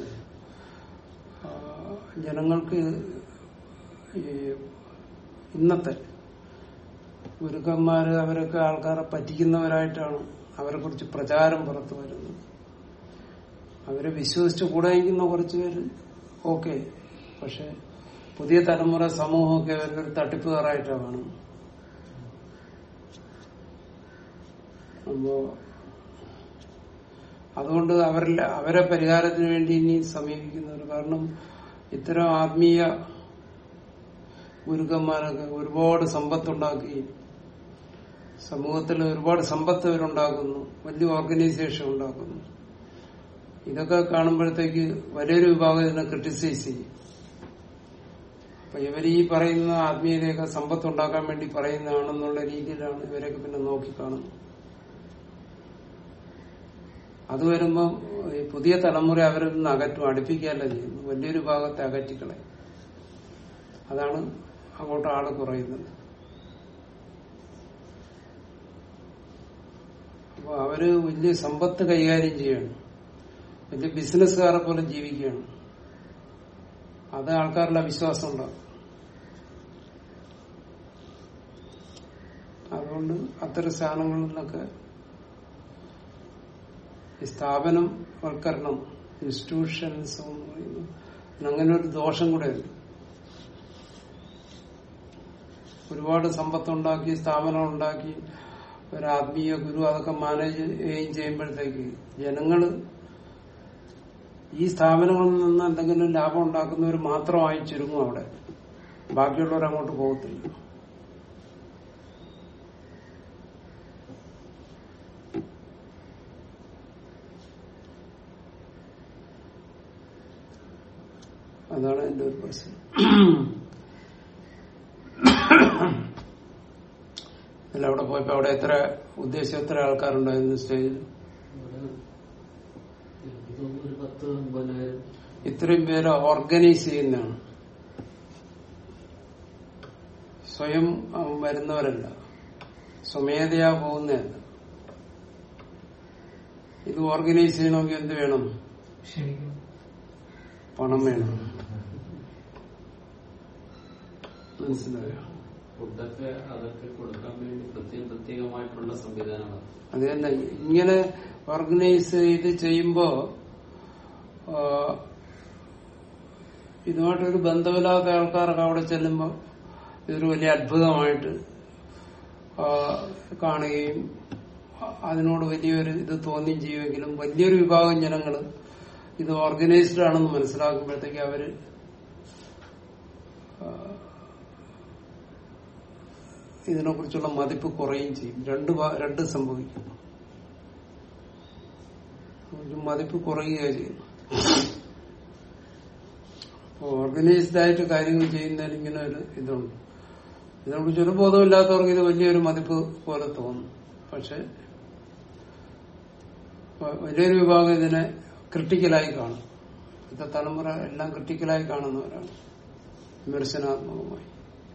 ജനങ്ങൾക്ക് ഈ ഇന്നത്തെ ഗുരുക്കന്മാര് അവരൊക്കെ ആൾക്കാരെ പറ്റിക്കുന്നവരായിട്ടാണ് അവരെ കുറിച്ച് പ്രചാരം പുറത്തു വരുന്നത് അവരെ വിശ്വസിച്ച് കൂടെ നിൽക്കുന്ന കുറച്ച് പേര് ഓക്കെ പക്ഷെ പുതിയ തലമുറ സമൂഹമൊക്കെ അവരുടെ ഒരു തട്ടിപ്പുകാരായിട്ടാണ് കാണുന്നത് അപ്പോ അതുകൊണ്ട് അവരിൽ അവരെ പരിഹാരത്തിന് വേണ്ടി ഇനി സമീപിക്കുന്നവർ കാരണം ഇത്തരം ആത്മീയ ഗുരുക്കന്മാരൊക്കെ ഒരുപാട് സമ്പത്തുണ്ടാക്കുകയും സമൂഹത്തിൽ ഒരുപാട് സമ്പത്ത് അവരുണ്ടാക്കുന്നു വലിയ ഓർഗനൈസേഷൻ ഉണ്ടാക്കുന്നു ഇതൊക്കെ കാണുമ്പോഴത്തേക്ക് വലിയൊരു വിഭാഗം ഇതിനെ ക്രിട്ടിസൈസ് ചെയ്യും അപ്പൊ ഇവർ ഈ പറയുന്ന ആത്മീയതയൊക്കെ സമ്പത്ത് ഉണ്ടാക്കാൻ വേണ്ടി പറയുന്നതാണെന്നുള്ള രീതിയിലാണ് ഇവരൊക്കെ പിന്നെ നോക്കിക്കാണുന്നത് അത് വരുമ്പോൾ ഈ പുതിയ തലമുറ അവരിൽ നിന്ന് അകറ്റും അടുപ്പിക്കുകയല്ല ചെയ്യുന്നു വലിയൊരു ഭാഗത്തെ അകറ്റിക്കളെ അതാണ് അങ്ങോട്ട് ആള് കുറയുന്നത് അപ്പൊ അവര് വലിയ സമ്പത്ത് കൈകാര്യം ചെയ്യാണ് വലിയ ബിസിനസ്സുകാരെ പോലെ ജീവിക്കുകയാണ് അത് ആൾക്കാരുടെ അവിശ്വാസം ഉണ്ടാകും അതുകൊണ്ട് അത്തരം സ്ഥാനങ്ങളിൽ നിന്നൊക്കെ ഈ സ്ഥാപനം വൽക്കരണം ഇൻസ്റ്റിറ്റ്യൂഷൻസ് എന്ന് പറയുന്നു അങ്ങനെ ഒരു ദോഷം കൂടെ ഉണ്ട് ഒരുപാട് സമ്പത്തുണ്ടാക്കി സ്ഥാപനം ഉണ്ടാക്കി ഒരു ആത്മീയ ഗുരു അതൊക്കെ മാനേജ് ചെയ്യുമ്പോഴത്തേക്ക് ജനങ്ങള് ഈ സ്ഥാപനങ്ങളിൽ നിന്ന് എന്തെങ്കിലും ലാഭം ഉണ്ടാക്കുന്നവർ മാത്രമായി ചുരുങ്ങും അവിടെ ബാക്കിയുള്ളവർ അങ്ങോട്ട് പോകത്തില്ല അതാണ് എന്റെ ഒരു പ്രശ്നം അല്ല അവിടെ പോയപ്പോ അവിടെ എത്ര ഉദ്ദേശം എത്ര ആൾക്കാരുണ്ടായിരുന്നു സ്റ്റേജിൽ ഇവിടെ എനിക്ക് തോന്നുന്നു ഒരു പത്ത് ഒമ്പതിനായിരം ഇത്രയും പേര് ഓർഗനൈസ് ചെയ്യുന്നതാണ് സ്വയം ആ, വരുന്നവരല്ല സ്വമേധയാ പോകുന്നതല്ല ഇത് ഓർഗനൈസ് ചെയ്യണമെങ്കിൽ എന്ത് വേണം ക്ഷണിക്കണം പണം വേണം മനസ്സിലായോ ഫുഡൊക്കെ അതൊക്കെ കൊടുക്കാൻ വേണ്ടി പ്രത്യേക പ്രത്യേകമായിട്ടുള്ള സംവിധാനമാണ് അത് തന്നെ ഇങ്ങനെ ഓർഗനൈസ് ചെയ്ത് ചെയ്യുമ്പോ ആ, ഇതുമായിട്ടൊരു ബന്ധമില്ലാത്ത ആൾക്കാരൊക്കെ അവിടെ ചെല്ലുമ്പോ ഇതൊരു വലിയ അത്ഭുതമായിട്ട് ആ, കാണുകയും അ- അതിനോട് വലിയൊരു ഇത് തോന്നുകയും ചെയ്യുമെങ്കിലും വലിയൊരു വിഭാഗം ജനങ്ങൾ ഇത് ഓർഗനൈസ്ഡ് ആണെന്ന് മനസ്സിലാക്കുമ്പോഴത്തേക്ക് അവര് ആ, ഇതിനെക്കുറിച്ചുള്ള മതിപ്പ് കുറയുകയും ചെയ്യും രണ്ട് ഭാ- രണ്ട് സംഭവിക്കും ഒരു മതിപ്പ് കുറയുകയാണ് ചെയ്യുന്നു ഓർഗനൈസ്ഡ് ആയിട്ട് കാര്യങ്ങൾ ചെയ്യുന്നതിന് ഇങ്ങനെ ഒരു ഇതുണ്ട് ഇതിനെക്കുറിച്ച് ഒരു ബോധമില്ലാത്തവർക്ക് ഇത് വലിയൊരു മതിപ്പ് പോലെ തോന്നും പക്ഷെ വ- വലിയൊരു വിഭാഗം ഇതിനെ ക്രിട്ടിക്കലായി കാണും ഇന്നത്തെ തലമുറ എല്ലാം ക്രിട്ടിക്കലായി കാണുന്നവരാണ് വിമർശനാത്മകമായി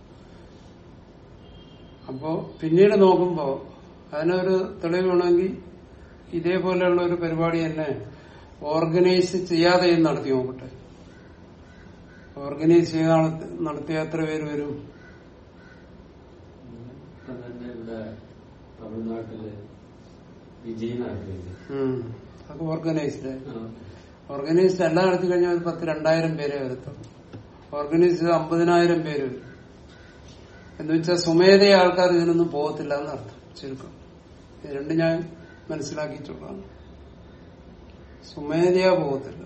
അപ്പോ പിന്നീട് നോക്കുമ്പോ അതിനൊരു തെളിവ് വേണമെങ്കിൽ ഇതേപോലെയുള്ള ഒരു പരിപാടി തന്നെ ഓർഗനൈസ് ചെയ്യാതെ ഇത് നടത്തി നോക്കട്ടെ ഓർഗനൈസ് ചെയ്ത് നടത്തി- നടത്തിയ എത്ര പേര് വരും ഇപ്പൊ തന്നെ ഇവിടെ തമിഴ്നാട്ടില് വിജയനാട്ടില് ഉം. അതൊക്കെ ഓർഗനൈസ്ഡ് ഓർഗനൈസ്ഡ് എല്ലാം നടത്തി കഴിഞ്ഞാൽ ഒരു പത്ത് രണ്ടായിരം പേരെ വരത്തുള്ളൂ ഓർഗനൈസ് ചെയ്ത് അമ്പതിനായിരം പേര് വരും എന്ന് വെച്ചാൽ സ്വമേധയ ആൾക്കാർ ഇതിനൊന്നും പോകത്തില്ല എന്നർത്ഥം ചുരുക്കം ഇത് രണ്ട് ഞാൻ മനസ്സിലാക്കിയിട്ടുള്ളതാണ് സ്വമേധയാ പോകത്തില്ല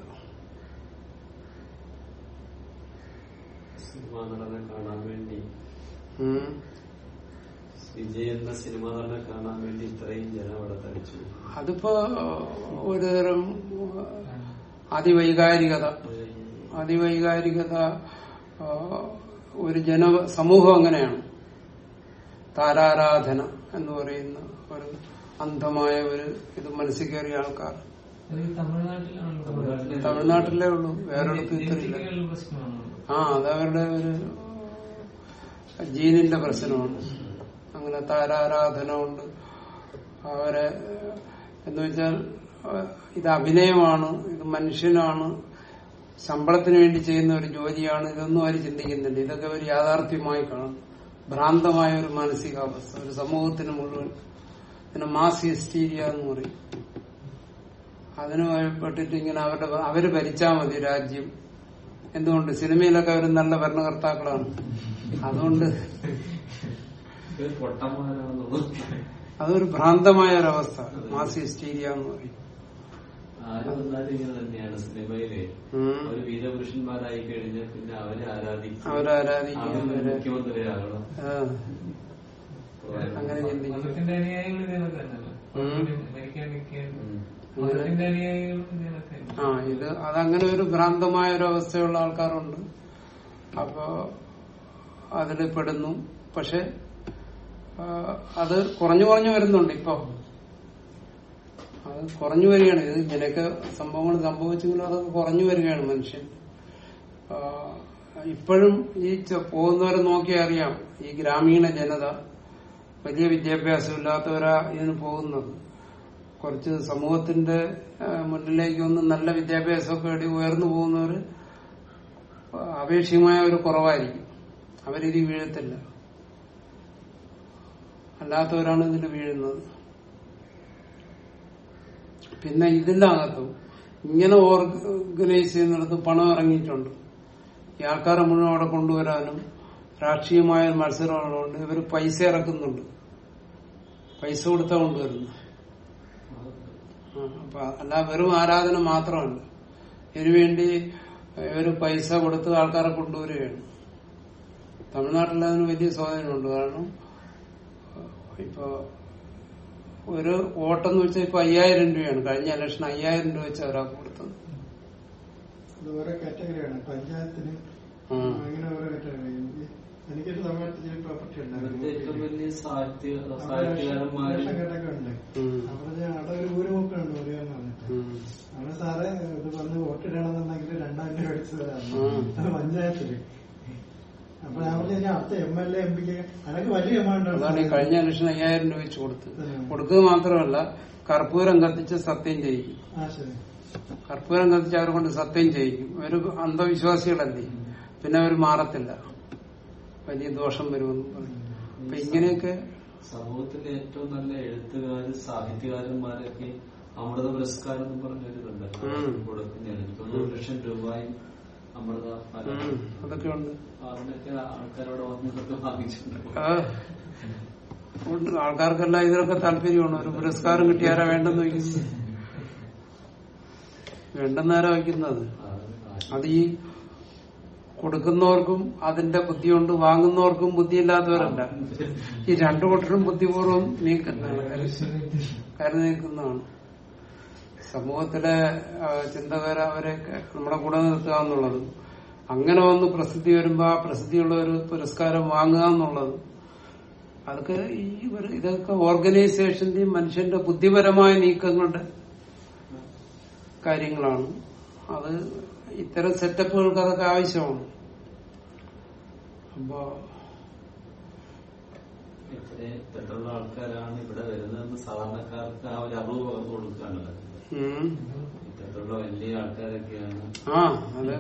സിനിമാ നടനെ കാണാൻ വേണ്ടി ഉം. വിജയ് എന്ന സിനിമാ നടനെ കാണാൻ വേണ്ടി ഇത്രയും ജനം അവിടെ തടിച്ചു അതിപ്പോ ഒരുതരം അതിവൈകാരികത അതിവൈകാരികത ആ, ഒരു ജന സമൂഹം അങ്ങനെയാണ് താരാരാധന എന്ന് പറയുന്ന ഒരു അന്ധമായ ഒരു ഇത് മനസ്സിൽ കയറിയ ആൾക്കാർ അത് ഈ തമിഴ്നാട്ടിലാണ് തമിഴ്നാട്ടിലെ തമിഴ്നാട്ടിലേ ഉള്ളൂ വേറൊരിടത്തും ഇത്രയില്ല ജനിതകയുള്ള പ്രശ്നമാണ് ആ അതവരുടെ ഒരു ജീനിന്റെ പ്രശ്നമാണ് അങ്ങനെ താരാരാധന കൊണ്ട് അവരെ ഏഹ്, എന്ന് വെച്ചാൽ ഏഹ്, ഇത് അഭിനയമാണ് ഇത് മനുഷ്യനാണ് ശമ്പളത്തിന് വേണ്ടി ചെയ്യുന്ന ഒരു ജോലിയാണ് ഇതൊന്നും അവർ ചിന്തിക്കുന്നില്ല ഇതൊക്കെ ഒരു യാഥാർത്ഥ്യമായി കാണും ഭ്രാന്തമായ ഒരു മാനസികാവസ്ഥ ഒരു സമൂഹത്തിന് മുഴുവൻ പിന്നെ മാസ് ഹിസ്റ്റീരിയ എന്ന് പറയും അതിന് പെട്ടിട്ട് ഇങ്ങനെ അവരുടെ അവര് ഭരിച്ചാൽ മതി രാജ്യം എന്തുകൊണ്ട് സിനിമയിലൊക്കെ അവർ നല്ല ഭരണകർത്താക്കളാണ് അതുകൊണ്ട് ഇത് പൊട്ടന്മാരാണെന്നുള്ളത് അതൊരു ഭ്രാന്തമായ ഒരവസ്ഥ മാസ് ഹിസ്റ്റീരിയ എന്ന് പറയും ആര് വന്നാലും ഇങ്ങനെ തന്നെയാണ് സിനിമയില് ഉം. അവര് വീരപുരുഷന്മാരായി കഴിഞ്ഞാൽ പിന്നെ അവരെ ആരാധിക്കും അവരെ ആരാധിക്കും അവര് അവരെ മുഖ്യമന്ത്രിയാകണം ആ, അങ്ങനെ ചിന്തിക്കും മതത്തിന്റെ അനുയായികൾ ഇതിനൊക്കെ തന്നെയല്ലേ ഉം. മരിക്കാൻ നിൽക്കാൻ ഉം. മതത്തിന്റെ അനുയായികളും ഇതിനൊക്കെ ആ ഇത് അതങ്ങനെ ഒരു ഭ്രാന്തമായ ഒരു അവസ്ഥയുള്ള ആൾക്കാരുണ്ട് അപ്പോ അതിൽ പെടുന്നു പക്ഷെ ആ, അത് കുറഞ്ഞു കുറഞ്ഞു വരുന്നുണ്ട് ഇപ്പൊ അത് കുറഞ്ഞു വരികയാണ് ഇത് ഇങ്ങനെയൊക്കെ സംഭവങ്ങൾ സംഭവിച്ചെങ്കിലും അതൊക്കെ കുറഞ്ഞു വരികയാണ് മനുഷ്യൻ ആ, ഇപ്പോഴും ഈ ചെ- പോകുന്നവരെ നോക്കിയാൽ അറിയാം ഈ ഗ്രാമീണ ജനത വലിയ വിദ്യാഭ്യാസം ഇല്ലാത്തവരാ ഇതിന് പോകുന്നത് കുറച്ച് സമൂഹത്തിന്റെ ആ, മുന്നിലേക്ക് ഒന്ന് നല്ല വിദ്യാഭ്യാസമൊക്കെ നേടി ഉയർന്നു പോകുന്നവർ അപേക്ഷികമായ ഒരു കുറവായിരിക്കും അവരിത് വീഴത്തില്ല അല്ലാത്തവരാണ് ഇതിൽ വീഴുന്നത് പിന്നെ ഇതിനകത്തും ഇങ്ങനെ ഓർഗനൈസ് ചെയ്യുന്നിടത്ത് പണം ഇറങ്ങിയിട്ടുണ്ട് ഈ ആൾക്കാരെ മുഴുവൻ അവിടെ കൊണ്ടുവരാനും രാഷ്ട്രീയമായ ഒരു മത്സരമുള്ളതുകൊണ്ട് ഇവർ പൈസ ഇറക്കുന്നുണ്ട് പൈസ കൊടുത്താ കൊണ്ടുവരുന്നു ആ, അപ്പൊ അല്ല വെറും ആരാധന മാത്രമല്ല ഇതിനുവേണ്ടി ഇവര് പൈസ കൊടുത്ത് ആൾക്കാരെ കൊണ്ടുവരികയാണ് തമിഴ്നാട്ടിൽ അതിന് വലിയ സ്വാധീനമുണ്ട് കാരണം ഇപ്പൊ ഒരു വോട്ടെന്ന് വെച്ചാൽ ഇപ്പൊ അയ്യായിരം രൂപയാണ് കഴിഞ്ഞ ഇലക്ഷൻ അയ്യായിരം രൂപ വെച്ച് ഒരാൾക്ക് കൊടുത്തത് ഇത് ഓരോ കാറ്റഗറിയാണ് പഞ്ചായത്തിന് ഉം. അങ്ങനെ ഓരോ കാറ്റഗറി എനിക്കൊരു തമിഴ്നാട്ടിൽ പ്രോപ്പർട്ടി ഇവിടുത്തെ ഏറ്റവും ഉണ്ടായിരുന്നു വലിയ സാഹിത്യ അവിടെ സാഹിത്യകാരന്മാര് ഇലക്ഷൻ കേട്ടൊക്കെ ഉണ്ട് ഉം. അവിടെ ഞാൻ അവിടെ ഒരു ഊര് നോക്കുന്നുണ്ട് പറയാന്ന് പറഞ്ഞിട്ട് ഉം. അവിടെ സാറേ ഇത് പറഞ്ഞ് വോട്ടിടണമെന്നുണ്ടെങ്കിൽ രണ്ടായിരം രൂപ അടിച്ചു തരാം ഉം. അത് പഞ്ചായത്തില് അപ്പൊ ഞാൻ പറഞ്ഞു ഇനി അടുത്ത എം എൽ എ എം പിക്ക് അതൊക്കെ വലിയ എമൗണ്ട് അതാണ് ഈ കഴിഞ്ഞ ഇലക്ഷൻ അയ്യായിരം രൂപ വെച്ച് കൊടുത്ത് കൊടുക്കുക മാത്രമല്ല കർപ്പൂരം കത്തിച്ച് സത്യം ചെയ്യിക്കും ആ ശരി കർപ്പൂരം കത്തിച്ച് അവരെ കൊണ്ട് സത്യം ചെയ്യിക്കും ഒരു അന്ധവിശ്വാസികളല്ലേ പിന്നെ അവർ മാറത്തില്ല വലിയ ദോഷം വരുമെന്ന് പറയും അപ്പൊ ഇങ്ങനെയൊക്കെ സമൂഹത്തിലെ ഏറ്റവും നല്ല എഴുത്തുകാര് സാഹിത്യകാരന്മാരൊക്കെ അമൃത പുരസ്കാരം എന്ന് പറഞ്ഞൊരിതുണ്ട് ഉം. കൊടുക്കുന്നതാണ് എനിക്ക് തോന്നുന്നു ഒരു ലക്ഷം രൂപയും അമൃത ഫലം. ഉം, അതൊക്കെ ഉണ്ട് അതിനൊക്കെ ആൾക്കാരോട് വന്നിട്ടൊക്കെ വാങ്ങിച്ചിട്ടുണ്ട് ആ, ഉണ്ട്. ആൾക്കാർക്കെല്ലാം ഇതിലൊക്കെ താല്പര്യമാണ് ഒരു പുരസ്കാരം കിട്ടിയാരാ വേണ്ടെന്ന് വയ്ക്കുന്നത് വേണ്ടെന്നാരാ വയ്ക്കുന്നത് അത് ഈ കൊടുക്കുന്നവർക്കും അതിന്റെ ബുദ്ധിയുണ്ട് വാങ്ങുന്നവർക്കും ബുദ്ധിയില്ലാത്തവരല്ല ഈ രണ്ടു കൂട്ടരും ബുദ്ധിപൂർവ്വം നീക്കുന്നതാണ് കരുതി നീക്കുന്നതാണ് സമൂഹത്തിലെ ആ, ചിന്തകര അവരെയൊക്കെ നമ്മുടെ കൂടെ നിർത്തുക എന്നുള്ളത് അങ്ങനെ വന്ന് പ്രസിദ്ധി വരുമ്പോ ആ പ്രസിദ്ധിയുള്ള ഒരു പുരസ്കാരം വാങ്ങുക എന്നുള്ളത് അതൊക്കെ ഈ ഒരു ഇതൊക്കെ ഓർഗനൈസേഷന്റെയും മനുഷ്യന്റെ ബുദ്ധിപരമായ നീക്കങ്ങളുടെ കാര്യങ്ങളാണ് അത് ഇത്തരം സെറ്റപ്പുകൾക്ക് അതൊക്കെ ആവശ്യമാണ് അപ്പോ ഇത്രയും ഇത്തരത്തിലുള്ള ആൾക്കാരാണ് ഇവിടെ വരുന്നതെന്ന് സാധാരണക്കാർക്ക് ആ ഒരു അറിവ് പകർന്നു കൊടുക്കാനുള്ളത് ഉം, ഇത്തരത്തിലുള്ള വലിയ ആൾക്കാരൊക്കെയാണ് ആ അത്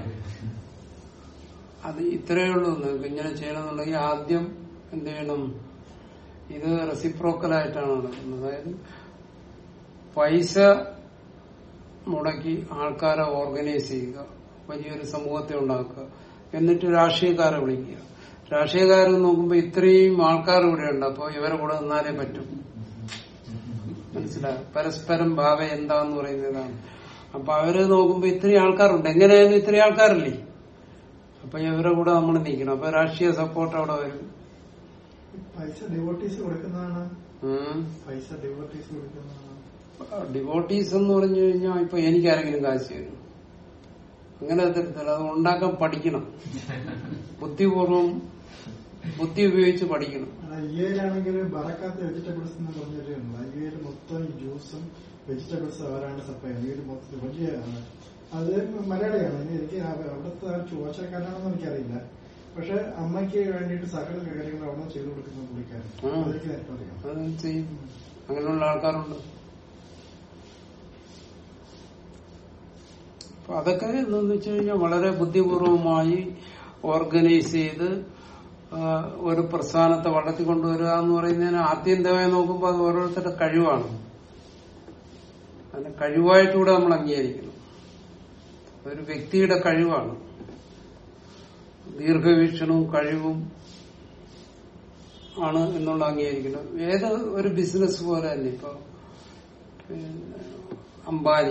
അത് ഇത്രയേ ഉള്ളൂ നിങ്ങൾക്ക് ഇങ്ങനെ ചെയ്യണമെന്നുണ്ടെങ്കിൽ ആദ്യം എന്ത് ചെയ്യണം ഇത് റെസിപ്രോക്കലായിട്ടാണ് നടക്കുന്നത് അതായത് പൈസ മുടക്കി ആൾക്കാരെ ഓർഗനൈസ് ചെയ്യുക വലിയൊരു സമൂഹത്തെ ഉണ്ടാക്കുക എന്നിട്ട് രാഷ്ട്രീയക്കാരെ വിളിക്കുക രാഷ്ട്രീയക്കാരെ നോക്കുമ്പോൾ ഇത്രയും ആൾക്കാർ ഇവിടെ ഉണ്ട് അപ്പോൾ ഇവരെ കൂടെ നിന്നാലേ പറ്റും മനസ്സിലായോ പരസ്പരം ഭാവ എന്താന്ന് പറയുന്നതാണ് അപ്പൊ അവര് നോക്കുമ്പോ ഇത്രയും ആൾക്കാരുണ്ട് എങ്ങനെയായാലും ഇത്രയും ആൾക്കാരില്ലേ അപ്പൊ ഇവരെ കൂടെ നമ്മൾ നിൽക്കണം അപ്പൊ രാഷ്ട്രീയ സപ്പോർട്ട് അവിടെ വരും പൈസ ഡിവോട്ടീസ് കൊടുക്കുന്നതാണ് ഉം. പൈസ ഡിവോട്ടീസ് കൊടുക്കുന്നതാണ് ഡിവോട്ടീസ് എന്ന് പറഞ്ഞു കഴിഞ്ഞാൽ ഇപ്പൊ എനിക്ക് ആരെങ്കിലും കാശ് തരും അങ്ങനെ തരത്തില്ല അത് ഉണ്ടാക്കാൻ പഠിക്കണം ബുദ്ധിപൂർവം ബുദ്ധി ഉപയോഗിച്ച് പഠിക്കണം യു എയിലാണെങ്കിൽ ബറക്കാത്ത വെജിറ്റബിൾസ് എന്ന് പറഞ്ഞൊരു യു എയിൽ മൊത്തം ഈ ജ്യൂസും വെജിറ്റബിൾസ് അവരാണ് സപ്ലൈ ചെയ്യുന്നത് യു എയിൽ മൊത്തം വലിയ ആണ്. അത് മലയാളിയാണ് ഇനി എനിക്ക് അവ- അവിടുത്തെ ചുവച്ചക്കാരാണെന്ന് എനിക്കറിയില്ല പക്ഷെ അമ്മയ്ക്ക് വേണ്ടിയിട്ട് സകല കാര്യങ്ങൾ അവിടെ ചെയ്തു കൊടുക്കുന്ന പുള്ളിക്കാരൻ ആ. അതെനിക്ക് നേരിട്ട് അറിയാം അത് ചെയ്യും അങ്ങനെയുള്ള ആൾക്കാരുണ്ട് അപ്പൊ അതൊക്കെ എന്താന്ന് വെച്ച് കഴിഞ്ഞാൽ വളരെ ബുദ്ധിപൂർവമായി ഓർഗനൈസ് ചെയ്ത് ആ, ഒരു പ്രസ്ഥാനത്തെ വളർത്തിക്കൊണ്ടുവരിക എന്ന് പറയുന്നതിന് ആത്യന്തമായി നോക്കുമ്പോൾ അത് ഓരോരുത്തരുടെ കഴിവാണ് അതിന്റെ കഴിവായിട്ടൂടെ നമ്മൾ അംഗീകരിക്കണം ഒരു വ്യക്തിയുടെ കഴിവാണ് ദീർഘവീക്ഷണവും കഴിവും ആണ് എന്നുള്ള അംഗീകരിക്കണം ഏത് ഒരു ബിസിനസ് പോലെ തന്നെ ഇപ്പൊ പിന്നെ അംബാനി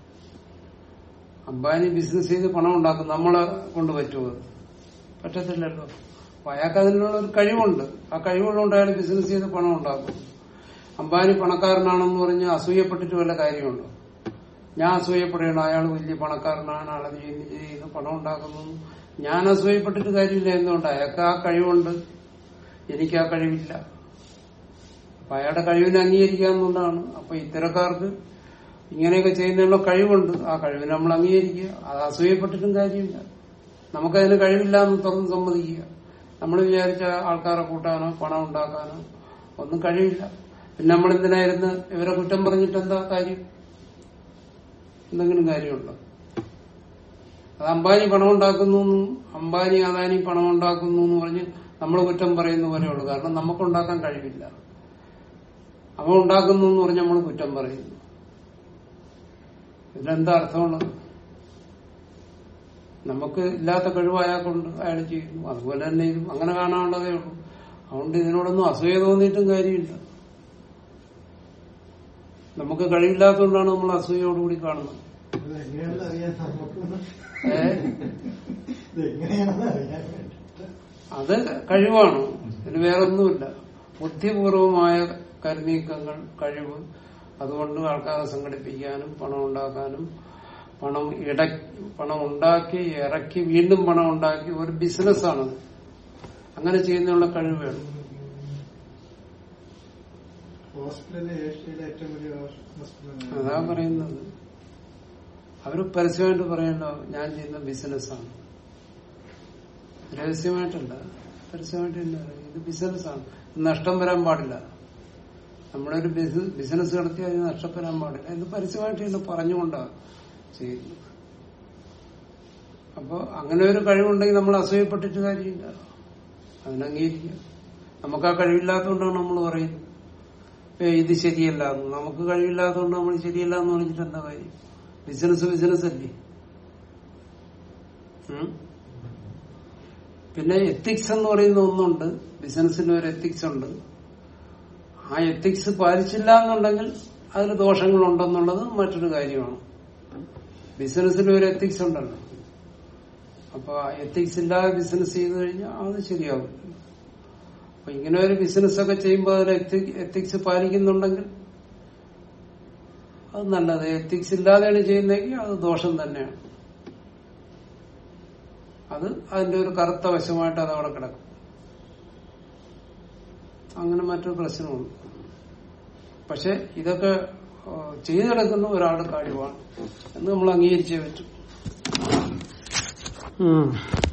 അംബാനി ബിസിനസ് ചെയ്ത് പണം ഉണ്ടാക്കും നമ്മളെ കൊണ്ട് പറ്റുമോ അത്? പറ്റത്തില്ലല്ലോ അപ്പൊ അയാൾക്ക് അതിനുള്ള ഒരു കഴിവുണ്ട് ആ കഴിവുള്ളതുകൊണ്ട് അയാൾ ബിസിനസ് ചെയ്ത് പണം ഉണ്ടാക്കും അംബാനി പണക്കാരനാണെന്ന് പറഞ്ഞ് അസൂയപ്പെട്ടിട്ട് വല്ല കാര്യമുണ്ടോ ഞാൻ അസൂയപ്പെടണം അയാൾ വലിയ പണക്കാരനാണ് ആളെ ചെയ്യുന്ന ചെയ്യുന്ന പണം ഉണ്ടാക്കുന്നു ഞാൻ അസൂയപ്പെട്ടിട്ട് കാര്യമില്ല എന്തുകൊണ്ട് അയാൾക്ക് ആ കഴിവുണ്ട് എനിക്ക് ആ കഴിവില്ല അപ്പൊ അയാളുടെ കഴിവിനെ അംഗീകരിക്കാന്നുള്ളതാണ് അപ്പൊ ഇത്തരക്കാർക്ക് ഇങ്ങനെയൊക്കെ ചെയ്യുന്നതിനുള്ള കഴിവുണ്ട് ആ കഴിവിനെ നമ്മൾ അംഗീകരിക്കുക അത് അസൂയപ്പെട്ടിട്ടും കാര്യമില്ല നമുക്കതിന് കഴിവില്ല എന്ന് തുറന്ന് സമ്മതിക്കുക നമ്മൾ വിചാരിച്ച ആൾക്കാരെ കൂട്ടാനോ പണം ഉണ്ടാക്കാനോ ഒന്നും കഴിവില്ല പിന്നെ നമ്മൾ എന്തിനായിരുന്നു ഇവരെ കുറ്റം പറഞ്ഞിട്ട് എന്താ കാര്യം എന്തെങ്കിലും കാര്യമുണ്ടോ അത് അംബാനി പണം ഉണ്ടാക്കുന്നു എന്നും അംബാനി അദാനി പണം ഉണ്ടാക്കുന്നു എന്ന് പറഞ്ഞ് നമ്മൾ കുറ്റം പറയുന്ന പോലെയുള്ളൂ കാരണം നമുക്കുണ്ടാക്കാൻ കഴിവില്ല അവൻ ഉണ്ടാക്കുന്നു എന്ന് പറഞ്ഞ് നമ്മൾ കുറ്റം പറയുന്നു ഇതിലെന്താ അർത്ഥമുള്ളത് നമുക്ക് ഇല്ലാത്ത കഴിവ് അയാൾക്കുണ്ട് അയാൾ ചെയ്യുന്നു അതുപോലെ തന്നെ ഇതും അങ്ങനെ കാണാനുള്ളതേ ഉള്ളൂ അതുകൊണ്ട് ഇതിനോടൊന്നും അസൂയ തോന്നിയിട്ടും കാര്യമില്ല നമുക്ക് കഴിവില്ലാത്തതുകൊണ്ടാണ് നമ്മൾ അസൂയോടുകൂടി കാണുന്നത് ഇത് എങ്ങനെയാണെന്ന് അറിയാൻ നമുക്കൊന്ന് ഏ ഇത് എങ്ങനെയാണെന്ന് അറിയാൻ വേണ്ടിട്ട് അത് കഴിവാണ് ഇതിന് വേറൊന്നുമില്ല ബുദ്ധിപൂർവമായ കരുനീക്കങ്ങൾ കഴിവ് അതുകൊണ്ട് ആൾക്കാരെ സംഘടിപ്പിക്കാനും പണം ഉണ്ടാക്കാനും പണം ഇട പണം ഉണ്ടാക്കി ഇറക്കി വീണ്ടും പണം ഉണ്ടാക്കി ഒരു ബിസിനസ്സാണ് അങ്ങനെ ചെയ്യുന്നതിനുള്ള കഴിവ് വേണം ഹോസ്പിറ്റലിലെ ഏഷ്യയിലെ ഏറ്റവും വലിയ ഹോസ്പിറ്റലാണ് അതാ പറയുന്നത് അവര് പരസ്യമായിട്ട് പറയണ്ടോ ഞാൻ ചെയ്യുന്ന ബിസിനസ്സാണ് രഹസ്യമായിട്ടല്ല പരസ്യമായിട്ട് തന്നെ പറയും. ഇത് ബിസിനസ്സാണ് നഷ്ടം വരാൻ പാടില്ല നമ്മുടെ ഒരു ബിസിനസ് നടത്തി അതിന് നഷ്ടപ്പെടാൻ പാടില്ല ഇത് പരസ്യമായിട്ട് തന്നെ പറഞ്ഞുകൊണ്ടാണ് ചെയ്യുന്നത് അപ്പൊ അങ്ങനെ ഒരു കഴിവുണ്ടെങ്കിൽ നമ്മൾ അസൂയപ്പെട്ടിട്ട് കാര്യമില്ല അതിനെ അംഗീകരിക്കുക നമുക്ക് ആ കഴിവില്ലാത്തതുകൊണ്ടാണ് നമ്മൾ പറയുന്നത് ഏ ഇത് ശരിയല്ല എന്ന്. നമുക്ക് കഴിവില്ലാത്തതുകൊണ്ട് നമ്മൾ ശരിയല്ല എന്ന് പറഞ്ഞിട്ട് എന്താ കാര്യം ബിസിനസ് ബിസിനസ് അല്ലേ ഉം? പിന്നെ എത്തിക്സ് എന്ന് പറയുന്ന ഒന്നുണ്ട് ബിസിനസ്സിന് ഒരു എത്തിക്സ് ഉണ്ട് ആ എത്തിക്സ് പാലിച്ചില്ല എന്നുണ്ടെങ്കിൽ അതിൽ ദോഷങ്ങളുണ്ടെന്നുള്ളത് മറ്റൊരു കാര്യമാണ് ബിസിനസ്സിന് ഒരു എത്തിക്സ് ഉണ്ടല്ലോ അപ്പൊ ആ എത്തിക്സ് ഇല്ലാതെ ബിസിനസ് ചെയ്തു കഴിഞ്ഞാൽ അത് ശരിയാവും അപ്പൊ ഇങ്ങനെ ഒരു ബിസിനസ് ഒക്കെ ചെയ്യുമ്പോൾ അതിൽ എത്തിക്സ് പാലിക്കുന്നുണ്ടെങ്കിൽ അത് നല്ലത് എത്തിക്സ് ഇല്ലാതെയാണ് ചെയ്യുന്നതെങ്കിൽ അത് ദോഷം തന്നെയാണ് അത് അതിന്റെ ഒരു കറുത്ത വശമായിട്ട് അത് അവിടെ കിടക്കും അങ്ങനെ മറ്റൊരു പ്രശ്നമുണ്ട് പക്ഷെ ഇതൊക്കെ ആ, ചെയ്തെടുക്കുന്ന ഒരാളുടെ കാര്യമാണ് എന്ന് നമ്മൾ അംഗീകരിച്ചേ പറ്റും ഉം